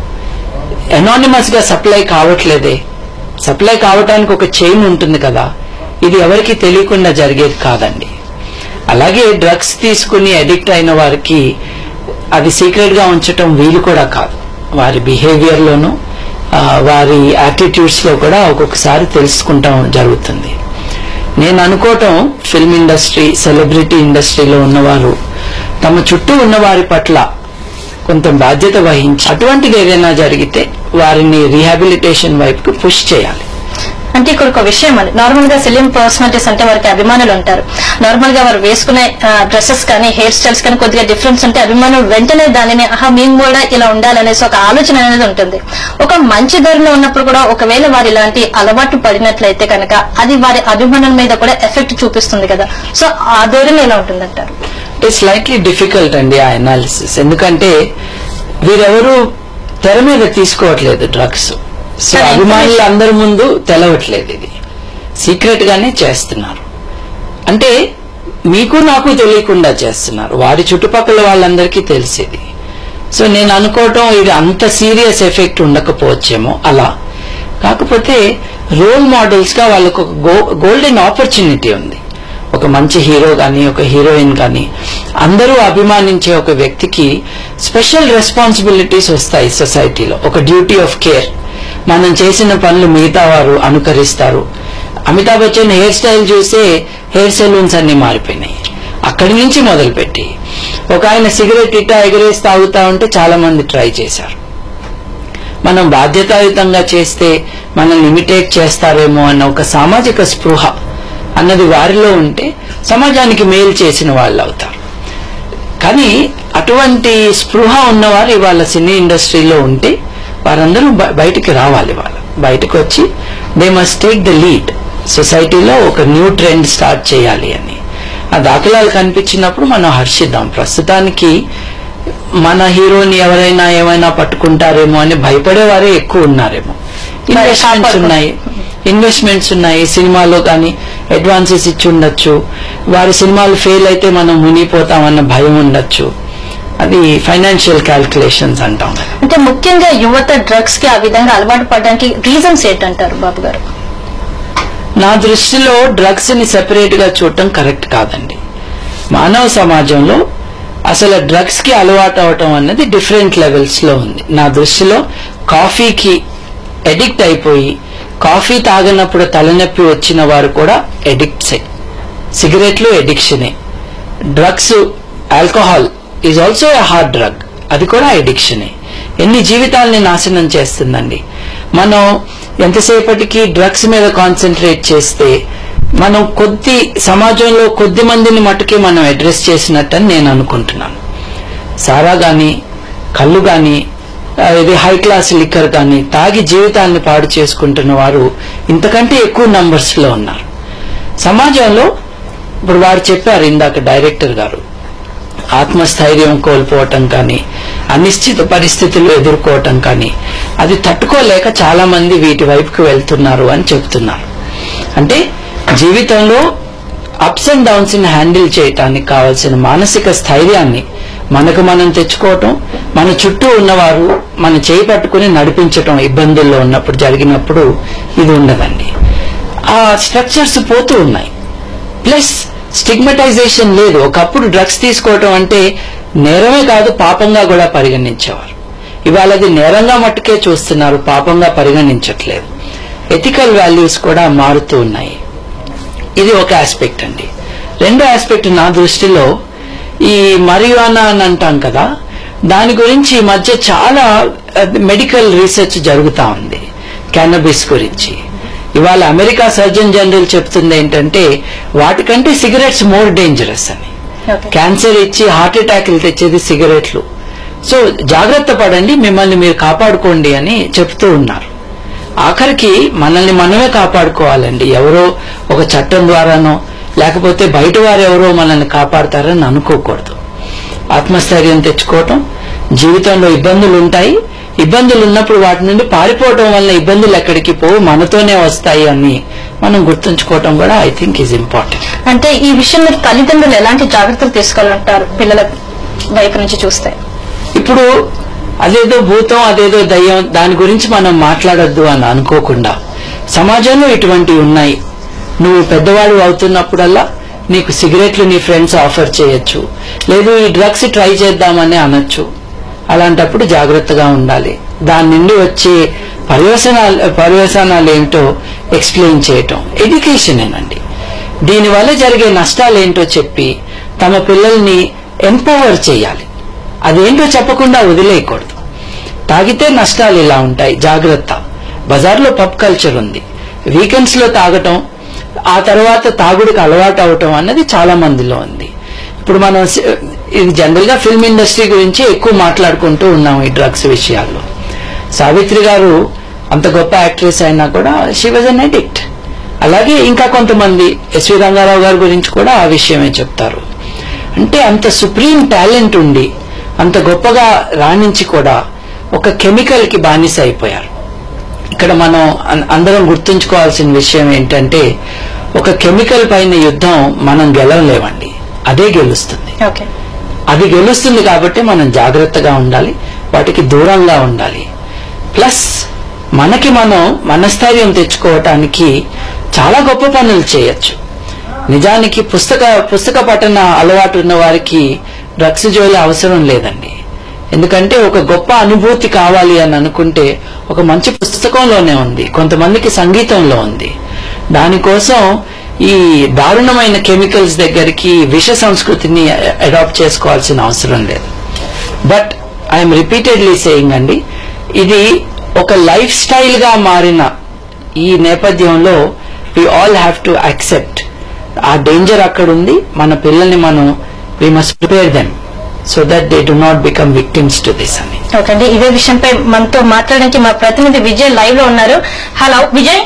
ఎనానిమస్ గా సప్లై కావట్లేదే సప్లై కావటానికి ఒక చైన్ ఉంటుంది కదా ఇది ఎవరికి తెలియకుండా జరిగేది కాదండి అలాగే డ్రగ్స్ తీసుకుని అడిక్ట్ అయిన వారికి అది సీక్రెట్ గా ఉంచటం వీలు కూడా కాదు వారి బిహేవియర్ లోను ఆ, వారి యాటిట్యూడ్స్ లో కూడా ఒక్కొక్కసారి తెలుసుకుంటాం జరుగుతుంది నేను అనుకోవటం ఫిల్మ్ ఇండస్ట్రీ సెలబ్రిటీ ఇండస్ట్రీలో ఉన్నవారు తమ చుట్టూ ఉన్న వారి పట్ల కొంత బాధ్యత వహించి అటువంటిది ఏదైనా జరిగితే వారిని రీహాబిలిటేషన్ వైపుకి పుష్ చేయాలి అంటే ఇక్కడ ఒక విషయం అండి నార్మల్ గా సెలియం పర్సనాలిటీస్ అంటే వారికి అభిమానులు ఉంటారు నార్మల్ గా వారు వేసుకునే డ్రెస్సెస్ కానీ హెయిర్ స్టైల్స్ కానీ కొద్దిగా డిఫరెన్స్ ఉంటే అభిమానులు వెంటనే దానిని ఆహా మేము కూడా ఇలా ఉండాలనేసి ఒక ఆలోచన అనేది ఉంటుంది ఒక మంచి ధరలో ఉన్నప్పుడు కూడా ఒకవేళ వారు ఇలాంటి అలవాటు పడినట్లయితే కనుక అది వారి అభిమానుల మీద కూడా ఎఫెక్ట్ చూపిస్తుంది కదా సో ఆ ధోరణి ఎలా ఉంటుందంటారు అంటే స్లైట్లీ డిఫికల్ట్ అండి ఆ అనాలిసిస్ ఎందుకంటే వీరెవరు తెర మీద తీసుకోవట్లేదు డ్రగ్స్ సో కానీ అభిమానులు అందరి ముందు తెలవట్లేదు ఇది సీక్రెట్ గానే చేస్తున్నారు అంటే మీకు నాకు తెలియకుండా చేస్తున్నారు వారి చుట్టుపక్కల వాళ్ళందరికీ తెలిసేది సో నేను అనుకోవటం ఇది అంత సీరియస్ ఎఫెక్ట్ ఉండకపోవచ్చేమో అలా కాకపోతే రోల్ మోడల్స్ గా వాళ్ళకు ఒక గోల్డెన్ ఆపర్చునిటీ ఉంది ఒక మంచి హీరో కానీ ఒక హీరోయిన్ కానీ అందరూ అభిమానించే ఒక వ్యక్తికి స్పెషల్ రెస్పాన్సిబిలిటీస్ వస్తాయి సొసైటీలో ఒక డ్యూటీ ఆఫ్ కేర్ మనం చేసిన పనులు మిగతా వారు అనుకరిస్తారు అమితాబ్ బచ్చన్ హెయిర్ స్టైల్ చూసే హెయిర్ సెలూన్స్ అన్ని మారిపోయినాయి అక్కడి నుంచి మొదలుపెట్టి ఒక ఆయన సిగరెట్ ఇట్టా ఎగరేసి తాగుతా ఉంటే చాలా మంది ట్రై చేశారు మనం బాధ్యతాయుతంగా చేస్తే మనల్ని ఇమిటేట్ చేస్తారేమో అన్న ఒక సామాజిక స్పృహ అన్నది వారిలో ఉంటే సమాజానికి మేలు చేసిన వాళ్ళు అవుతారు కానీ అటువంటి స్పృహ ఉన్నవారు ఇవాళ సినీ ఇండస్ట్రీలో ఉంటే వారందరూ బ- బయటికి రావాలి వాళ్ళు బయటకు వచ్చి they must take the lead సొసైటీలో ఒక న్యూ ట్రెండ్ స్టార్ట్ చేయాలి అని ఆ దాఖలాలు కనిపించినప్పుడు మనం హర్షిద్దాం ప్రస్తుతానికి మన హీరోని ఎవరైనా ఏమైనా పట్టుకుంటారేమో అని భయపడేవారే ఎక్కువ ఉన్నారేమో ఇన్వెస్ట్మెంట్స్ ఉన్నాయి ఇన్వెస్ట్మెంట్స్ ఉన్నాయి సినిమాలో కానీ అడ్వాన్సెస్ ఇచ్చి ఉండొచ్చు వారి సినిమాలు ఫెయిల్ అయితే మనం మునిగిపోతామన్న భయం ఉండొచ్చు అది ఫైనాన్షియల్ క్యాల్కులేషన్స్ అంటాం అంటే ముఖ్యంగా యువత డ్రగ్స్ కి ఆ విధంగా అలవాటు పడడానికి రీజన్స్ ఏంటంటారు బాబు గారు నా దృష్టిలో డ్రగ్స్ ని సెపరేట్ గా చూడటం కరెక్ట్ కాదండి మానవ సమాజంలో అసలు డ్రగ్స్ కి అలవాటు అవటం అన్నది డిఫరెంట్ లెవెల్స్ లో ఉంది నా దృష్టిలో కాఫీకి ఎడిక్ట్ అయిపోయి కాఫీ తాగినప్పుడు తలనొప్పి వచ్చిన వారు కూడా ఎడిక్ట్సే సిగరెట్లు ఎడిక్షనే drugs alcohol is also a hard drug అది కూడా ఎడిక్షనే ఎన్ని జీవితాలని నాశనం చేస్తుందండి మనం ఎంతసేపటికి డ్రగ్స్ మీద కాన్సన్ట్రేట్ చేస్తే మనం కొద్ది సమాజంలో కొద్ది మందిని మటుకే మనం అడ్రస్ చేసినట్టని నేను అనుకుంటున్నాను సారా గాని కళ్ళు గాని ఆ, ఇది హై క్లాస్ లిక్కర్ కానీ తాగి జీవితాన్ని పాడు చేసుకుంటున్న వారు ఇంతకంటే ఎక్కువ నంబర్స్ లో ఉన్నారు సమాజంలో ఇప్పుడు వారు చెప్పారు ఇందాక డైరెక్టర్ గారు ఆత్మస్థైర్యం కోల్పోవటం కానీ అనిశ్చిత పరిస్థితులు ఎదుర్కోవటం కానీ అది తట్టుకోలేక చాలా మంది వీటి వైపుకి వెళ్తున్నారు అని చెప్తున్నారు అంటే జీవితంలో అప్స్ అండ్ డౌన్స్ ని హ్యాండిల్ చేయటానికి కావలసిన మానసిక స్థైర్యాన్ని మనకు మనం తెచ్చుకోవటం మన చుట్టూ ఉన్నవారు మన చేయి పట్టుకుని నడిపించటం ఇబ్బందుల్లో ఉన్నప్పుడు జరిగినప్పుడు ఇది ఉండదండి ఆ స్ట్రక్చర్స్ పోతూ ఉన్నాయి ప్లస్ స్టిగ్మటైజేషన్ లేదు ఒకప్పుడు డ్రగ్స్ తీసుకోవటం అంటే నేరమే కాదు పాపంగా కూడా పరిగణించేవారు ఇవాళ అది నేరంగా మట్టుకే చూస్తున్నారు పాపంగా పరిగణించట్లేదు ఎథికల్ వాల్యూస్ కూడా మారుతూ ఉన్నాయి ఇది ఒక ఆస్పెక్ట్ అండి రెండో ఆస్పెక్ట్ నా దృష్టిలో ఈ మరియువానా అని అంటాం కదా దాని గురించి ఈ మధ్య చాలా మెడికల్ రీసెర్చ్ జరుగుతా ఉంది క్యానబిస్ గురించి ఇవాళ అమెరికా సర్జన్ జనరల్ చెప్తుంది ఏంటంటే వాటికంటే సిగరెట్స్ మోర్ డేంజరస్ అని ఓకే క్యాన్సర్ ఇచ్చి హార్ట్ అటాక్లు తెచ్చేది సిగరెట్లు సో జాగ్రత్త పడండి మిమ్మల్ని మీరు కాపాడుకోండి అని చెప్తూ ఉన్నారు ఆఖరికి మనల్ని మనమే కాపాడుకోవాలండి ఎవరో ఒక చట్టం ద్వారానో లేకపోతే బయట వారు ఎవరో మనల్ని కాపాడతారని అనుకోకూడదు ఆత్మస్థైర్యం తెచ్చుకోవటం జీవితంలో ఇబ్బందులు ఉంటాయి ఇబ్బందులు ఉన్నప్పుడు వాటి నుండి పారిపోవటం వల్ల ఇబ్బందులు ఎక్కడికి పోవు మనతోనే వస్తాయి అని మనం గుర్తుంచుకోవటం కూడా ఐ థింక్ ఈజ్ ఇంపార్టెంట్ అంటే ఈ విషయం మీరు తల్లిదండ్రులు ఎలాంటి జాగ్రత్తలు తీసుకోవాలంటారు పిల్లల వైపు నుంచి చూస్తే ఇప్పుడు అదేదో భూతం అదేదో దయ్యం దాని గురించి మనం మాట్లాడొద్దు అని అనుకోకుండా సమాజంలో ఇటువంటివి ఉన్నాయి నువ్వు పెద్దవాడు అవుతున్నప్పుడల్లా నీకు సిగరెట్లు నీ ఫ్రెండ్స్ ఆఫర్ చేయొచ్చు లేదు ఈ డ్రగ్స్ ట్రై చేద్దామని అనొచ్చు అలాంటప్పుడు జాగ్రత్తగా ఉండాలి దాని నుండి వచ్చే పర్యవసనాలు పర్యవసనాలు ఏమిటో ఎక్స్ప్లెయిన్ చేయటం ఎడ్యుకేషనేనండి దీనివల్ల జరిగే నష్టాలు ఏంటో చెప్పి తమ పిల్లల్ని ఎంపవర్ చేయాలి అదేంటో చెప్పకుండా వదిలేయకూడదు తాగితే నష్టాలు ఇలా ఉంటాయి జాగ్రత్త బజార్లో పబ్ కల్చర్ ఉంది వీకెండ్స్ లో తాగటం ఆ తర్వాత తాగుడికి అలవాటు అవటం అన్నది చాలా మందిలో ఉంది ఇప్పుడు మనం సి- ఇది జనరల్ గా ఫిల్మ్ ఇండస్ట్రీ గురించి ఎక్కువ మాట్లాడుకుంటూ ఉన్నాం ఈ డ్రగ్స్ విషయాల్లో సావిత్రి గారు అంత గొప్ప యాక్ట్రెస్ అయినా కూడా షీ వాజ్ అన్ అడిక్ట్ అలాగే ఇంకా కొంతమంది ఎస్వి రంగారావు గారి గురించి కూడా ఆ విషయమే చెప్తారు అంటే అంత సుప్రీం టాలెంట్ ఉండి అంత గొప్పగా రాణించి కూడా ఒక కెమికల్ కి బానిస అయిపోయారు ఇక్కడ మనం అన్- అందరం గుర్తుంచుకోవాల్సిన విషయం ఏంటంటే ఒక కెమికల్ పైన యుద్ధం మనం గెలవలేమండి అదే గెలుస్తుంది ఓకే అది గెలుస్తుంది కాబట్టి మనం జాగ్రత్తగా ఉండాలి వాటికి దూరంగా ఉండాలి ప్లస్ మనకి మనం మనస్థైర్యం తెచ్చుకోవటానికి చాలా గొప్ప పనులు చేయొచ్చు నిజానికి పుస్తక పుస్తక పఠన అలవాటు ఉన్న వారికి డ్రగ్స్ జోలి అవసరం లేదండి ఎందుకంటే ఒక గొప్ప అనుభూతి కావాలి అని అనుకుంటే ఒక మంచి పుస్తకంలోనే ఉంది కొంతమందికి సంగీతంలో ఉంది దానికోసం ఈ దారుణమైన కెమికల్స్ దగ్గరికి విష సంస్కృతిని అడాప్ట్ చేసుకోవాల్సిన అవసరం లేదు బట్ ఐఎమ్ రిపీటెడ్లీ సేయింగ్ అండి ఇది ఒక లైఫ్ స్టైల్ గా మారిన ఈ నేపథ్యంలో we all have to accept ఆ డేంజర్ అక్కడ ఉంది మన పిల్లల్ని మనం we must prepare them so that they do not become victims to this అని ఓకే అండి ఇదే విషయంపై మనతో మాట్లాడడానికి మా ప్రతినిధి విజయ్ లైవ్ లో ఉన్నారు హలో విజయ్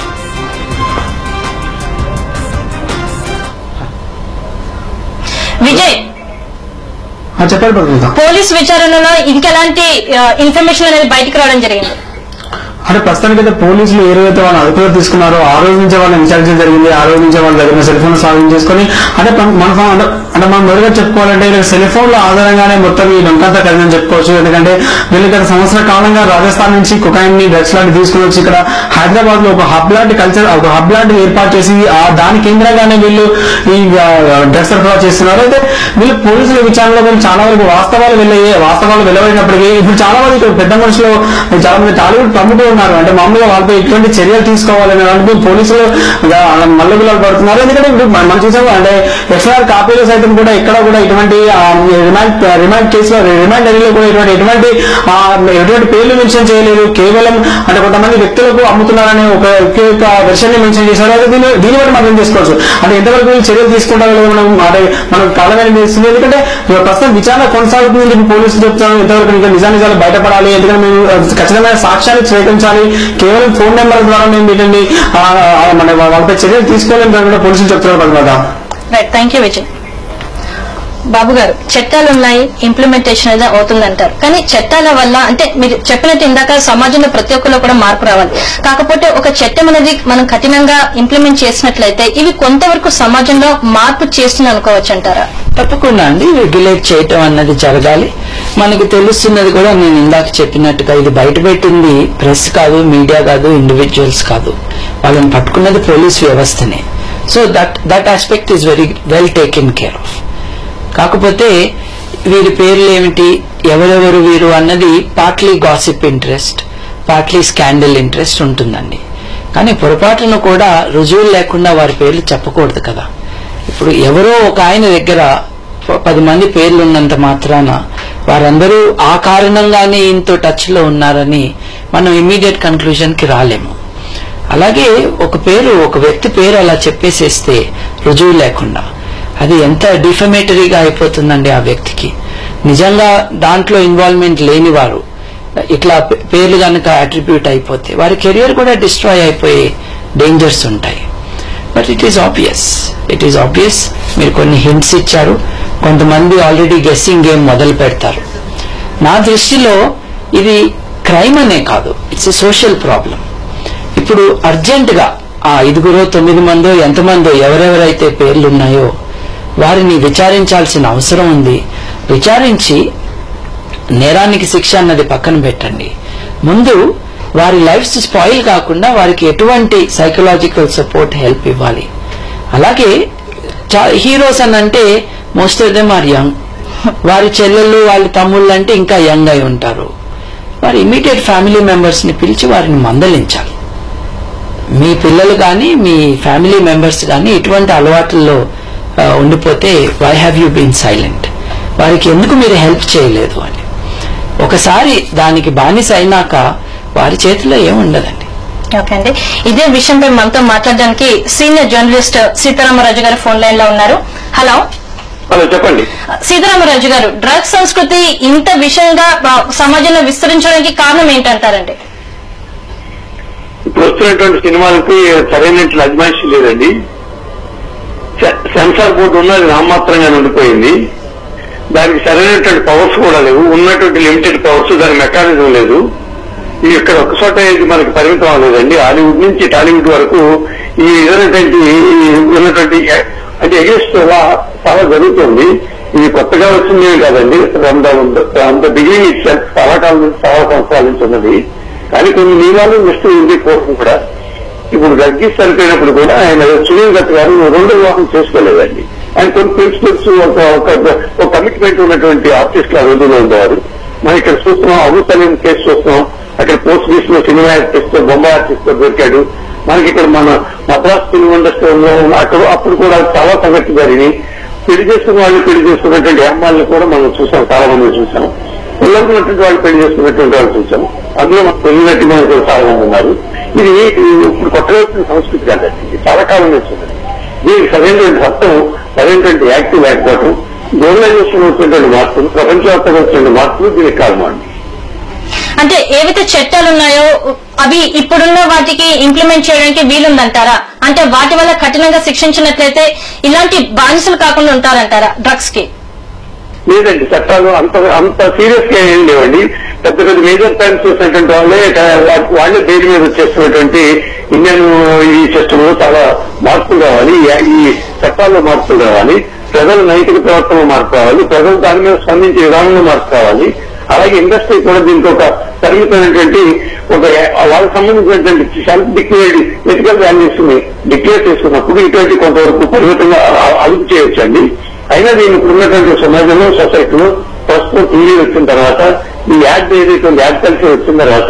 విజయ్ ఆ, చెప్పండి ప్రభుత్వ పోలీస్ విచారణలో ఇంకెలాంటి ఇన్ఫర్మేషన్ అనేది బయటకు రావడం జరిగింది అంటే ప్రస్తుతానికి అయితే పోలీసులు ఏ రోజైతే వాళ్ళని అదుపులో తీసుకున్నారో ఆ రోజు నుంచే వాళ్ళని విచారించడం జరిగింది ఆ రోజు నుంచే వాళ్ళ దగ్గర సెల్ ఫోన్ స్వాధీనం చేసుకుని అంటే మన- మన ఫోన్ అంటే అంటే మనం మొదలుగా చెప్పుకోవాలంటే ఇలా సెల్ ఫోన్ల ఆధారంగానే మొత్తం ఈ డొంకంతా కలిగిందని చెప్పుకోవచ్చు ఎందుకంటే వీళ్ళు గత సంవత్సర కాలంగా రాజస్థాన్ నుంచి కుకాయిన్ ని డ్రగ్స్ లాంటి తీసుకుని వచ్చి ఇక్కడ హైదరాబాద్ లో ఒక హబ్ లాంటి కల్చర్ ఒక హబ్ లాంటి ఏర్పాటు చేసి ఆ దాని కేంద్రంగానే వీళ్ళు ఈ డ్రగ్స్ సరఫరా చేస్తున్నారు అయితే వీళ్ళు పోలీసుల విచారణలో కూడా చాలా వరకు వాస్తవాలు వెళ్ళే వాస్తవాలు వెలువడినప్పటికీ ఇప్పుడు చాలా మంది ఇక్కడ పెద్ద మనుషులు చాలా మంది టాలీవుడ్ ప్రముఖులు ఉన్నారు అంటే మామూలుగా వాళ్ళపై ఎటువంటి చర్యలు తీసుకోవాలని అంటే పోలీసులు మల్లగులాలు పడుతున్నారు ఎందుకంటే ఇప్పుడు మనం మనం చూసాము అంటే ఎఫ్ఐఆర్ కాపీలో సైతం కూడా ఎక్కడ కూడా ఇటువంటి ఆ, రిమాండ్ రిమాండ్ కేసులో రిమాండ్ డైరీలో కూడా ఇటువంటి ఎటువంటి ఆ, ఎటువంటి పేర్లు మెన్షన్ చేయలేదు కేవలం అంటే కొంతమంది వ్యక్తులకు అమ్ముతున్నారని ఒక ఒకే ఒక వెర్షన్ ని మెన్షన్ చేశారు అయితే దీని దీన్ని బట్టి మనం ఏం చేసుకోవచ్చు అంటే ఎంతవరకు వీళ్ళు చర్యలు తీసుకుంటారో లేదో మనం అంటే మనకు కాలమే తెలుస్తుంది ఎందుకంటే ఇవాళ ప్రస్తుతం విచారణ కొనసాగుతుంది అని చెప్పి పోలీసులు చెప్తున్నారు ఎంతవరకు ఇంకా నిజానిజాలు బయటపడాలి ఎందుకంటే మేము ఆ, ఖచ్చితమైన సాక్ష్యాన్ని స్వీకరించాలి కేవలం ఫోన్ నెంబర్ ద్వారా మేము వీటిని ఆ, ఆ, మన వాళ్ళపై చర్యలు తీసుకోవాలని కూడా పోలీసులు చెప్తున్నారు Padmanatha right thank you Vijay Babu గారు చట్టాలు ఉన్నాయి ఇంప్లిమెంటేషన్ అనేది అవుతుందంటారు కానీ చట్టాల వల్ల అంటే మీరు చెప్పినట్టు ఇందాక సమాజంలో ప్రతి ఒక్కరిలో కూడా మార్పు రావాలి కాకపోతే ఒక చట్టం అనేది మనం కఠినంగా ఇంప్లిమెంట్ చేసినట్లయితే ఇవి కొంతవరకు సమాజంలో మార్పు చేస్తుంది అనుకోవచ్చు అంటారా తప్పకుండా అండి రెగ్యులేట్ చేయటం అన్నది జరగాలి మనకి తెలుస్తున్నది కూడా నేను ఇందాక చెప్పినట్టుగా ఇది బయట పెట్టింది ప్రెస్ కాదు మీడియా కాదు ఇండివిజువల్స్ కాదు వాళ్ళని పట్టుకున్నది పోలీస్ వ్యవస్థనే so that that aspect is very well taken care of కాకపోతే వీరి పేర్లు ఏమిటి ఎవరెవరు వీరు అన్నది partly gossip interest partly scandal interest ఉంటుందండి కానీ పొరపాటును కూడా రుజువులు లేకుండా వారి పేర్లు చెప్పకూడదు కదా ఇప్పుడు ఎవరో ఒక ఆయన దగ్గర ప- పది మంది పేర్లు ఉన్నంత మాత్రాన వారందరూ ఆ కారణంగానే ఈయనతో టచ్ లో ఉన్నారని మనం ఇమీడియట్ కన్క్లూజన్ కి రాలేము అలాగే ఒక పేరు ఒక వ్యక్తి పేరు అలా చెప్పేసేస్తే రుజువు లేకుండా అది ఎంత డిఫమేటరీగా అయిపోతుందండి ఆ వ్యక్తికి నిజంగా దాంట్లో ఇన్వాల్వ్మెంట్ లేని వారు ఇట్లా పే- పేర్లు కనుక అట్రిబ్యూట్ అయిపోతే వారి కెరియర్ కూడా డిస్ట్రాయ్ అయిపోయే డేంజర్స్ ఉంటాయి but it is obvious it is obvious మీరు కొన్ని హింట్స్ ఇచ్చారు కొంతమంది ఆల్రెడీ గెస్సింగ్ గేమ్ మొదలు పెడతారు నా దృష్టిలో ఇది క్రైమ్ అనే కాదు ఇట్స్ ఎ సోషల్ ప్రాబ్లం ఇప్పుడు అర్జెంట్ గా ఆ ఐదుగురో తొమ్మిది మందో ఎంతమందో ఎవరెవరైతే పేర్లు ఉన్నాయో వారిని విచారించాల్సిన అవసరం ఉంది విచారించి నేరానికి శిక్ష అన్నది పక్కన పెట్టండి ముందు వారి లైఫ్స్ స్పాయిల్ కాకుండా వారికి ఎటువంటి సైకలాజికల్ సపోర్ట్ హెల్ప్ ఇవ్వాలి అలాగే హీరోస్ అని అంటే most of them are young వారి చెల్లెళ్ళు వాళ్ళ తమ్ముళ్ళు అంటే ఇంకా యంగ్ అయి ఉంటారు వారి ఇమీడియట్ ఫ్యామిలీ మెంబర్స్ ని పిలిచి వారిని మందలించాలి మీ పిల్లలు కానీ మీ ఫ్యామిలీ మెంబర్స్ కానీ ఇటువంటి అలవాట్లలో ఆ, ఉండిపోతే why have you been silent వారికి ఎందుకు మీరు హెల్ప్ చేయలేదు అని ఒకసారి దానికి బానిస అయినాక వారి చేతిలో ఏముండదండి ఓకే అండి ఇదే విషయంపై మనతో మాట్లాడడానికి సీనియర్ జర్నలిస్ట్ సీతారామరాజు గారు ఫోన్ లైన్ లో ఉన్నారు హలో హలో చెప్పండి సీతారామరాజు గారు డ్రగ్స్ సంస్కృతి ఇంత విషయంగా ఆ, సమాజంలో విస్తరించడానికి కారణం ఏంటంటారండి ఇప్పుడు వస్తున్నటువంటి సినిమాలకి సరైనటువంటి అజమాయిషి లేదండి సె- సెన్సార్ బోర్డు ఉన్నది నామాత్రంగా ఉండిపోయింది దానికి సరైనటువంటి పవర్స్ కూడా లేవు ఉన్నటువంటి లిమిటెడ్ పవర్స్ దాని మెకానిజం లేదు ఇది ఇక్కడ ఒక చోట ఇది మనకి పరిమితం అవ్వలేదండి హాలీవుడ్ నుంచి టాలీవుడ్ వరకు ఈ విధమైనటువంటి ఈ ఉన్నటువంటి అంటే ఎగేస్ట్ చాలా జరుగుతుంది ఇది కొత్తగా వచ్చింది కాదండి అంత బిగినింగ్ ఇట్ చాలా కాలం నుంచి చాలా సంవత్సరాల నుంచి ఉన్నది కానీ కొన్ని నియమాలు మిస్టర్ ఉంది కోర్టు కూడా ఇప్పుడు గర్గీస్ చనిపోయినప్పుడు కూడా ఆయన సునీల్ దత్ గారు రెండు వివాహం చేసుకోలేదండి ఆయన కొన్ని ప్రిన్సిపల్స్ ఒక ఒక- ఒక కమిట్మెంట్ ఉన్నటువంటి ఆర్టిస్టులు ఆ రోజుల్లో ఉండేవారు మనం ఇక్కడ చూస్తున్నాం అబు సలీం కేసు చూస్తున్నాం అక్కడ పోస్ట్ బీచ్ లో సినిమా ఆర్టిస్ట్ బొమ్మ ఆర్టిస్ట్ దొరికాడు మనకి ఇక్కడ మన మద్రాస్ ఫిల్మ్ ఇండస్ట్రీలో అక్కడ అప్పుడు కూడా చాలా సంఘటన జరిగినాయి పెళ్లి చేసుకున్న వాళ్ళు పెళ్లి చేసుకున్నటువంటి అమ్మాయిలను కూడా మనం చూసాం చాలా మంది చూసాం పిల్లలున్నటువంటి వాళ్ళు పెళ్లి చేసుకున్నటువంటి వాళ్ళు చూసాం అందులో మన పెళ్లినట్టు మనకు కూడా చాలా మంది ఉన్నారు ఇది ఇది ఇప్పుడు కొత్తగా వచ్చిన సంస్కృతి కాదండి ఇది చాలా కాలం నుంచి ఉన్నది దీనికి సరైనటువంటి అర్థం సరైనటువంటి యాక్టివ్ లేకపోవడం గ్లోబలైజేషన్ వచ్చినటువంటి మార్పులు ప్రపంచవ్యాప్తంగా వచ్చినటువంటి మార్పులు దీనికి కారణం అండి అంటే ఏవైతే చట్టాలు ఉన్నాయో అవి ఇప్పుడున్న వాటికి ఇంప్లిమెంట్ చేయడానికి వీలుందంటారా అంటే వాటి వల్ల కఠినంగా శిక్షించినట్లయితే ఇలాంటి బానిసలు కాకుండా ఉంటారంటారా డ్రగ్స్ కి లేదండి చట్టాలు అంత అంత సీరియస్ గా ఏం లేవండి పెద్ద పెద్ద మేజర్ టైమ్స్ చేసినటువంటి వాళ్ళే ట- వాళ్ళే బెయిల్ మీద వచ్చేస్తున్నటువంటి ఇండియన్ ఈ సిస్టమ్ లో చాలా మార్పులు కావాలి ఈ- ఈ చట్టాల్లో మార్పులు కావాలి ప్రజల నైతిక ప్రవర్తనలో మార్పు కావాలి ప్రజలు దాని మీద స్పందించే విధానంలో మార్పు కావాలి అలాగే ఇండస్ట్రీ కూడా దీనికి ఒక పరిమితమైనటువంటి ఒక వాళ్ళకి సంబంధించినటువంటి సెల్ఫ్ డిక్లేర్డ్ ఎథికల్ వాల్యూస్ ని డిక్లేర్ చేసుకున్నప్పుడు ఇటువంటి కొంతవరకు పరిమితంగా అ- అదుపు చేయొచ్చండి అయినా దీని ఇప్పుడు ఉన్నటువంటి సమాజంలో సొసైటీలో ప్రస్తుతం టీవీ వచ్చిన తర్వాత ఈ యాడ్ ఏదైతే యాడ్ కల్చర్ వచ్చిన తర్వాత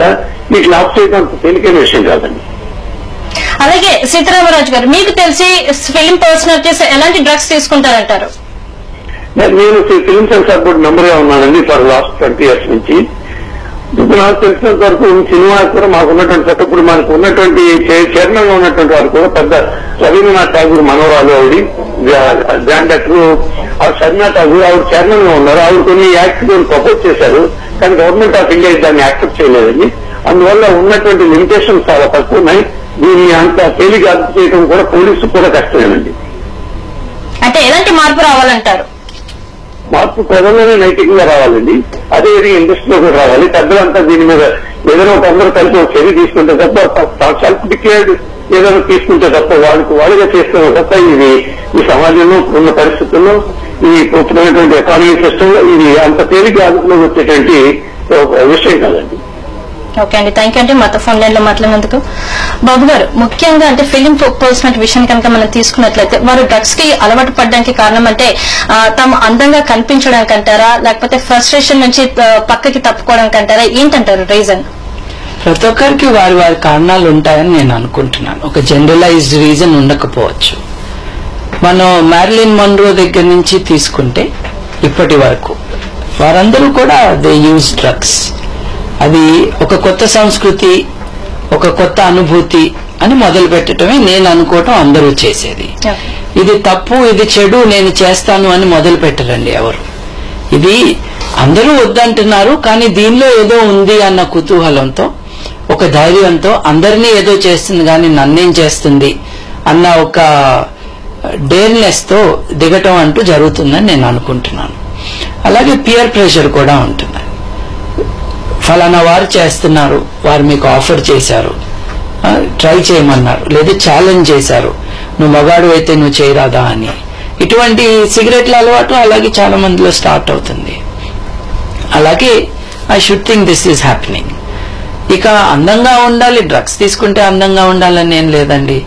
మీకు లాప్ చేయడం అంత తేలికైన విషయం కాదండి అలాగే సీతారామరాజు గారు మీకు తెలిసి ఫిలిం పర్సనాలిటీస్ ఎలాంటి డ్రగ్స్ తీసుకుంటారంటారు నేను నేను ఫిలిం సెన్సార్ బోర్డు మెంబర్ గా ఉన్నానండి ఫర్ లాస్ట్ ట్వంటీ ఇయర్స్ నుంచి ఇప్పుడు నాకు తెలిసినంత వరకు సినిమా కూడా మాకు ఉన్నటువంటి సెటప్ ఇప్పుడు మనకు ఉన్నటువంటి చైర్మన్ గా ఉన్నటువంటి వారు కూడా పెద్ద రవీంద్రనాథ్ ఠాగూర్ మనవరాలు ఆవిడ గ్రాండ్ డాక్టర్ ఆ శర్మిలా ఠాగూర్ ఆవిడ చైర్మన్ గా ఉన్నారు ఆవిడ కొన్ని యాక్ట్ ప్రపోజ్ చేశారు కానీ గవర్నమెంట్ ఆఫ్ ఇండియా దాన్ని యాక్సెప్ట్ చేయలేదండి అందువల్ల ఉన్నటువంటి లిమిటేషన్స్ చాలా తక్కువ ఉన్నాయి దీన్ని అంత తేలిక అర్థం చేయడం కూడా పోలీసు కూడా కష్టమేనండి అంటే ఎలాంటి మార్పు రావాలంటారు మార్పు ప్రజల్లోనే నైతికంగా రావాలండి అదే విధంగా ఇండస్ట్రీలో కూడా రావాలి పెద్దలంతా దీని మీద ఏదైనా ఒక అందరూ కలిసి ఒక చర్య తీసుకుంటే తప్ప సెల్ఫ్ డిక్లేర్డ్ ఏదైనా తీసుకుంటే తప్ప వాళ్ళకి వాళ్ళుగా చేస్తున్న తప్ప ఇది ఈ సమాజంలో ఉన్న పరిస్థితుల్లో ఈ ఇప్పుడున్నటువంటి ఎకానమీ సిస్టమ్ లో ఇది అంత తేలిక అదుపులోకి వచ్చేటువంటి ఒక విషయం కాదండి ఓకే అండి థ్యాంక్ యూ అండి మాతో ఫోన్ లైన్ లో మాట్లాడినందుకు బాబు గారు ముఖ్యంగా అంటే ఫిలిం పర్సనల్ విషయం కనుక మనం తీసుకున్నట్లయితే వారు డ్రగ్స్ కి అలవాటు పడడానికి కారణం అంటే ఆ, తాము అందంగా కనిపించడానికి అంటారా లేకపోతే ఫ్రస్ట్రేషన్ నుంచి ఆ, పక్కకి తప్పుకోవడానికి అంటారా ఏంటంటారు రీజన్ ప్రతి ఒక్కరికి వారి వారి కారణాలు ఉంటాయని నేను అనుకుంటున్నాను ఒక జనరలైజ్డ్ రీజన్ ఉండకపోవచ్చు మనం మ్యారిలిన్ మన్రో దగ్గర నుంచి తీసుకుంటే ఇప్పటి వరకు వారందరూ కూడా దే యూజ్ డ్రగ్స్ అది ఒక కొత్త సంస్కృతి ఒక కొత్త అనుభూతి అని మొదలు పెట్టడమే నేను అనుకోవటం అందరూ చేసేది ఇది తప్పు ఇది చెడు నేను చేస్తాను అని మొదలు పెట్టరండి ఎవరు ఇది అందరూ వద్దంటున్నారు కానీ దీనిలో ఏదో ఉంది అన్న కుతూహలంతో ఒక ధైర్యంతో అందరినీ ఏదో చేస్తుంది కానీ నన్నేం చేస్తుంది అన్న ఒక డేర్నెస్ తో దిగటం అంటూ జరుగుతుందని నేను అనుకుంటున్నాను అలాగే పియర్ ప్రెషర్ కూడా ఉంటుంది ఫలానా వారు చేస్తున్నారు వారు మీకు ఆఫర్ చేశారు ఆ, ట్రై చేయమన్నారు లేదా ఛాలెంజ్ చేశారు నువ్వు మగాడు అయితే నువ్వు చేయరాదా అని ఇటువంటి సిగరెట్ల అలవాటు అలాగే చాలా మందిలో స్టార్ట్ అవుతుంది అలాగే I should think this is happening ఇక అందంగా ఉండాలి డ్రగ్స్ తీసుకుంటే అందంగా ఉండాలని ఏం లేదండి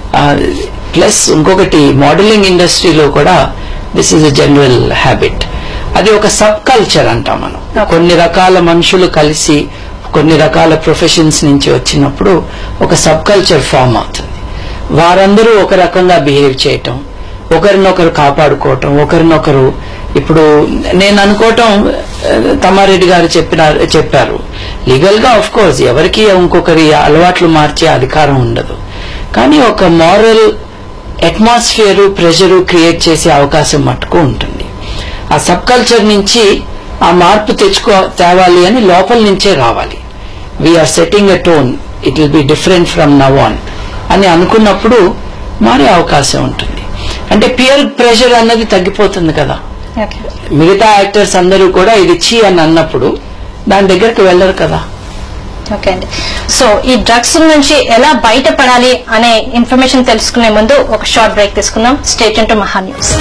ప్లస్ ఇంకొకటి మోడలింగ్ ఇండస్ట్రీలో కూడా this is a general habit అది ఒక సబ్ కల్చర్ అంటాం మనం కొన్ని రకాల మనుషులు కలిసి కొన్ని రకాల ప్రొఫెషన్స్ నుంచి వచ్చినప్పుడు ఒక సబ్ కల్చర్ ఫామ్ అవుతుంది వారందరూ ఒక రకంగా బిహేవ్ చేయటం ఒకరినొకరు కాపాడుకోవటం ఒకరినొకరు ఇప్పుడు నేను అనుకోవటం ఆ, తమ్మారెడ్డి గారు చెప్పినారు చెప్పారు లీగల్ గా ఆఫ్ కోర్స్ ఎవరికి ఇంకొకరి అలవాట్లు మార్చే అధికారం ఉండదు కానీ ఒక మారల్ అట్మాస్ఫియర్ ప్రెషర్ క్రియేట్ చేసే అవకాశం మట్టుకు ఉంటుంది ఆ సబ్ కల్చర్ నుంచి ఆ మార్పు తెచ్చుకో తేవాలి అని లోపల నుంచే రావాలి we're setting a tone it will be different from now on అని అనుకున్నప్పుడు మారే అవకాశం ఉంటుంది అంటే పియర్ ప్రెషర్ అన్నది తగ్గిపోతుంది కదా ఓకే మిగతా యాక్టర్స్ అందరూ కూడా ఇది చీ అని అన్నప్పుడు దాని దగ్గరికి వెళ్ళరు కదా ఓకే అండి సో ఈ డ్రగ్స్ నుంచి ఎలా బయటపడాలి అనే ఇన్ఫర్మేషన్ తెలుసుకునే ముందు ఒక షార్ట్ బ్రేక్ తీసుకుందాం స్టేట్ టు మహా న్యూస్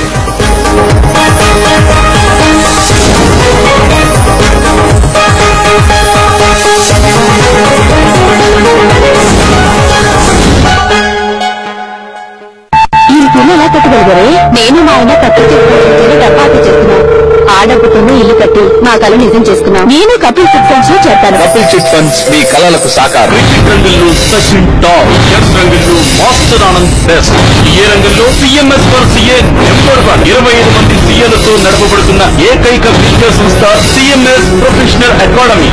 ఈ ఇల్లు ఎలా కట్టగలిగారే నేను మా ఆయన కత్తి చెప్పుకోవడానికి డబ్బాకి చేస్తున్నాను ఆ డబ్బుతోనే ఇల్లు కట్టి మా కళ నిజం చేసుకున్నాం నేను కపిల్ ఫిక్సెన్స్ లో చేస్తాను కపిల్ చిట్ ఫండ్స్ మీ కలలకు సాకారం క్రికెట్ రంగంలో సచిన్ టాప్ చెస్ రంగంలో మాస్టర్ ఆనంద్ బెస్ట్ ఏ రంగంలో PMS for CA number one ఇరవై ఐదు మంది సీఏలతో నడపబడుతున్న ఏకైక విద్యా సంస్థ సిఎంఎస్ ప్రొఫెషనల్ అకాడమీ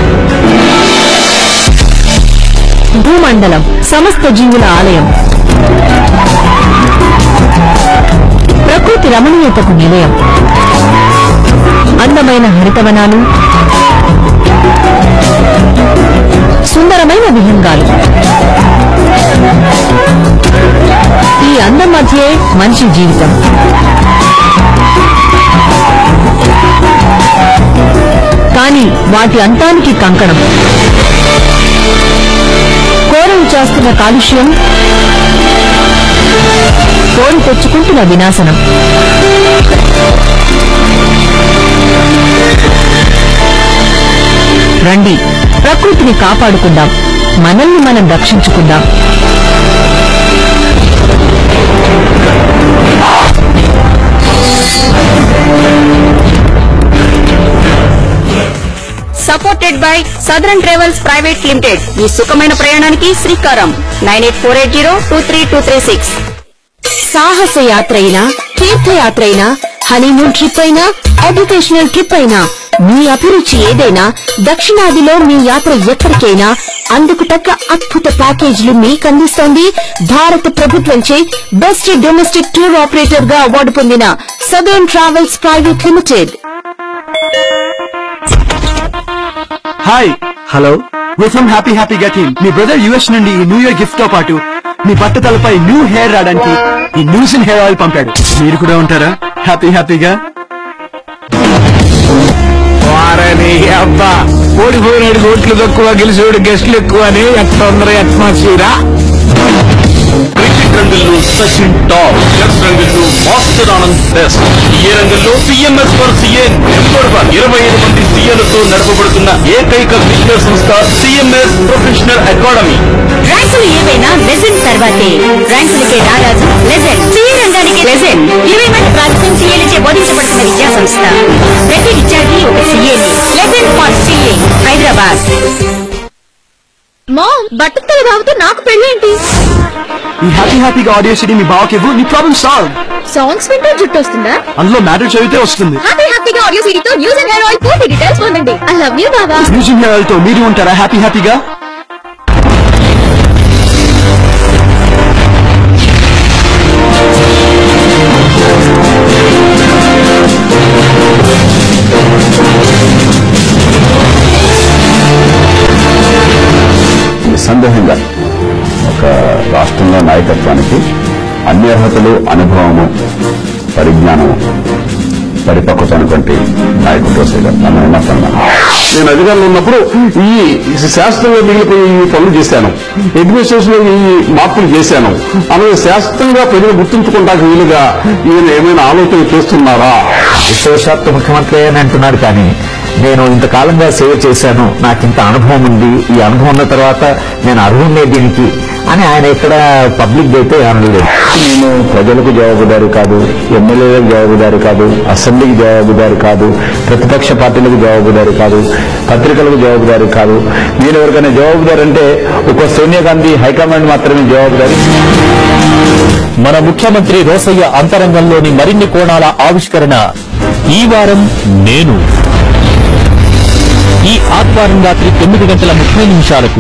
భూమండలం సమస్త జీవుల ఆలయం ప్రకృతి రమణీయతకు నిలయం అందమైన హరితవనాలు సుందరమైన విహంగాలు ఈ అందం మధ్యే మనిషి జీవితం కానీ వాటి అంతానికి కంకణం కోరలు చేస్తున్న కాలుష్యం కోరి తెచ్చుకుంటున్న వినాశనం రండి ప్రకృతిని కాపాడుకుందాం మనల్ని మనం రక్షించుకుందాం supported by southern travels private limited ఈ సుఖమైన ప్రయాణానికి శ్రీకారం nine eight four eight zero two three two three six సాహస యాత్ర అయినా తీర్థయాత్ర అయినా హనీమూన్ ట్రిప్ అయినా ఎడ్యుకేషనల్ ట్రిప్ అయినా మీ అభిరుచి ఏదైనా దక్షిణాదిలో మీ యాత్ర ఎక్కడికైనా అందుకు తగ్గ అద్భుత ప్యాకేజీలు మీకు అందిస్తోంది భారత ప్రభుత్వంచే బెస్ట్ డొమెస్టిక్ టూర్ ఆపరేటర్ గా అవార్డు పొందిన southern travels private limited hi hello we from happy happy గెటిన్ మీ బ్రదర్ యుఎస్ నుండి ఈ న్యూ ఇయర్ గిఫ్ట్ తో పాటు మీ బట్టతలపై న్యూ హెయిర్ రావడానికి ఈ న్యూసిన్ హెయిర్ ఆయిల్ పంపాడు మీరు కూడా ఉంటారా హ్యాపీ హ్యాపీగా వారని అబ్బా ఓడిపోయినాడు ఓట్లు తక్కువ గెలిచేవాడు గెస్ట్లు ఎక్కువ అని ఎంత తొందర అట్మాస్ఫియరా క్రికెట్ రంగంలో సచిన్ టాప్ చెస్ రంగంలో మాస్టర్ ఆనంద్ బెస్ట్ ఏ రంగంలో PMS for CA number one ఇరవై ఐదు మంది సీఏలతో నడపబడుతున్న ఏకైక విద్యా సంస్థ సిఎంఎస్ ప్రొఫెషనల్ అకాడమీ ర్యాంకులు ఏవైనా లెజెండ్ తర్వాతే ర్యాంకులకే రారాజు లెజెండ్ సిఏ రంగానికి లెజెండ్ ఇరవై మంది ప్రాజెక్టులు సీఏలచే బోధించబడుతున్న విద్యా సంస్థ ప్రతి విద్యార్థి ఒక సీఏని లెజెండ్ ఫర్ సీఏ హైదరాబాద్ మా బట్టతల బాబుతో నాకు పెళ్ళేంటి ఈ హ్యాపీ హ్యాపీగా ఆడియో సిటీ మీ బావకి ఇవ్వు నీ ప్రాబ్లమ్ సాల్వ్ సాంగ్స్ వింటూ జుట్టు వస్తుందా అందులో మ్యాటర్ చదివితే వస్తుంది హ్యాపీ హ్యాపీగా ఆడియో సీడీతో న్యూస్ అండ్ హెయిర్ ఆయిల్ పూర్తి డీటెయిల్స్ పొందండి I love you Baba music hair తో మీరు ఉంటారా హ్యాపీ హ్యాపీగా నిస్సందేహంగా ఒక రాష్ట్రంలో నాయకత్వానికి అన్ని అర్హతలు అనుభవము పరిజ్ఞానము పరిపక్వత అనేటువంటి నాయకుడు రోసయ్య గారు నన్ను విమర్శనం నేను అధికారంలో ఉన్నప్పుడు ఈ శాస్త్రంలో మిగిలిపోయి ఈ పనులు చేశాను అడ్మినిస్ట్రేషన్ లో ఈ మార్పులు చేశాను అలాగే శాస్త్రంగా ప్రజలు గుర్తుంచుకోవడానికి వీలుగా ఈయన ఏమైనా ఆలోచన చేస్తున్నారా విశ్వశాప్త ముఖ్యమంత్రి అని అంటున్నాడు కానీ నేను ఇంతకాలంగా సేవ చేశాను నాకు ఇంత అనుభవం ఉంది ఈ అనుభవం ఉన్న తర్వాత నేను అర్హుండే దీనికి అని ఆయన ఇక్కడ పబ్లిక్ అయితే అనలేదు నేను ప్రజలకు జవాబుదారి కాదు ఎమ్మెల్యేలకు జవాబుదారి కాదు అసెంబ్లీకి జవాబుదారి కాదు ప్రతిపక్ష పార్టీలకు జవాబుదారి కాదు పత్రికలకు జవాబుదారి కాదు నేను ఎవరికైనా జవాబుదారి అంటే ఒక సోనియా గాంధీ హైకమాండ్ మాత్రమే జవాబుదారి మన ముఖ్యమంత్రి రోసయ్య అంతరంగంలోని మరిన్ని కోణాల ఆవిష్కరణ ఈ వారం నేను ఈ ఆదివారం రాత్రి తొమ్మిది గంటల ముప్పై నిమిషాలకు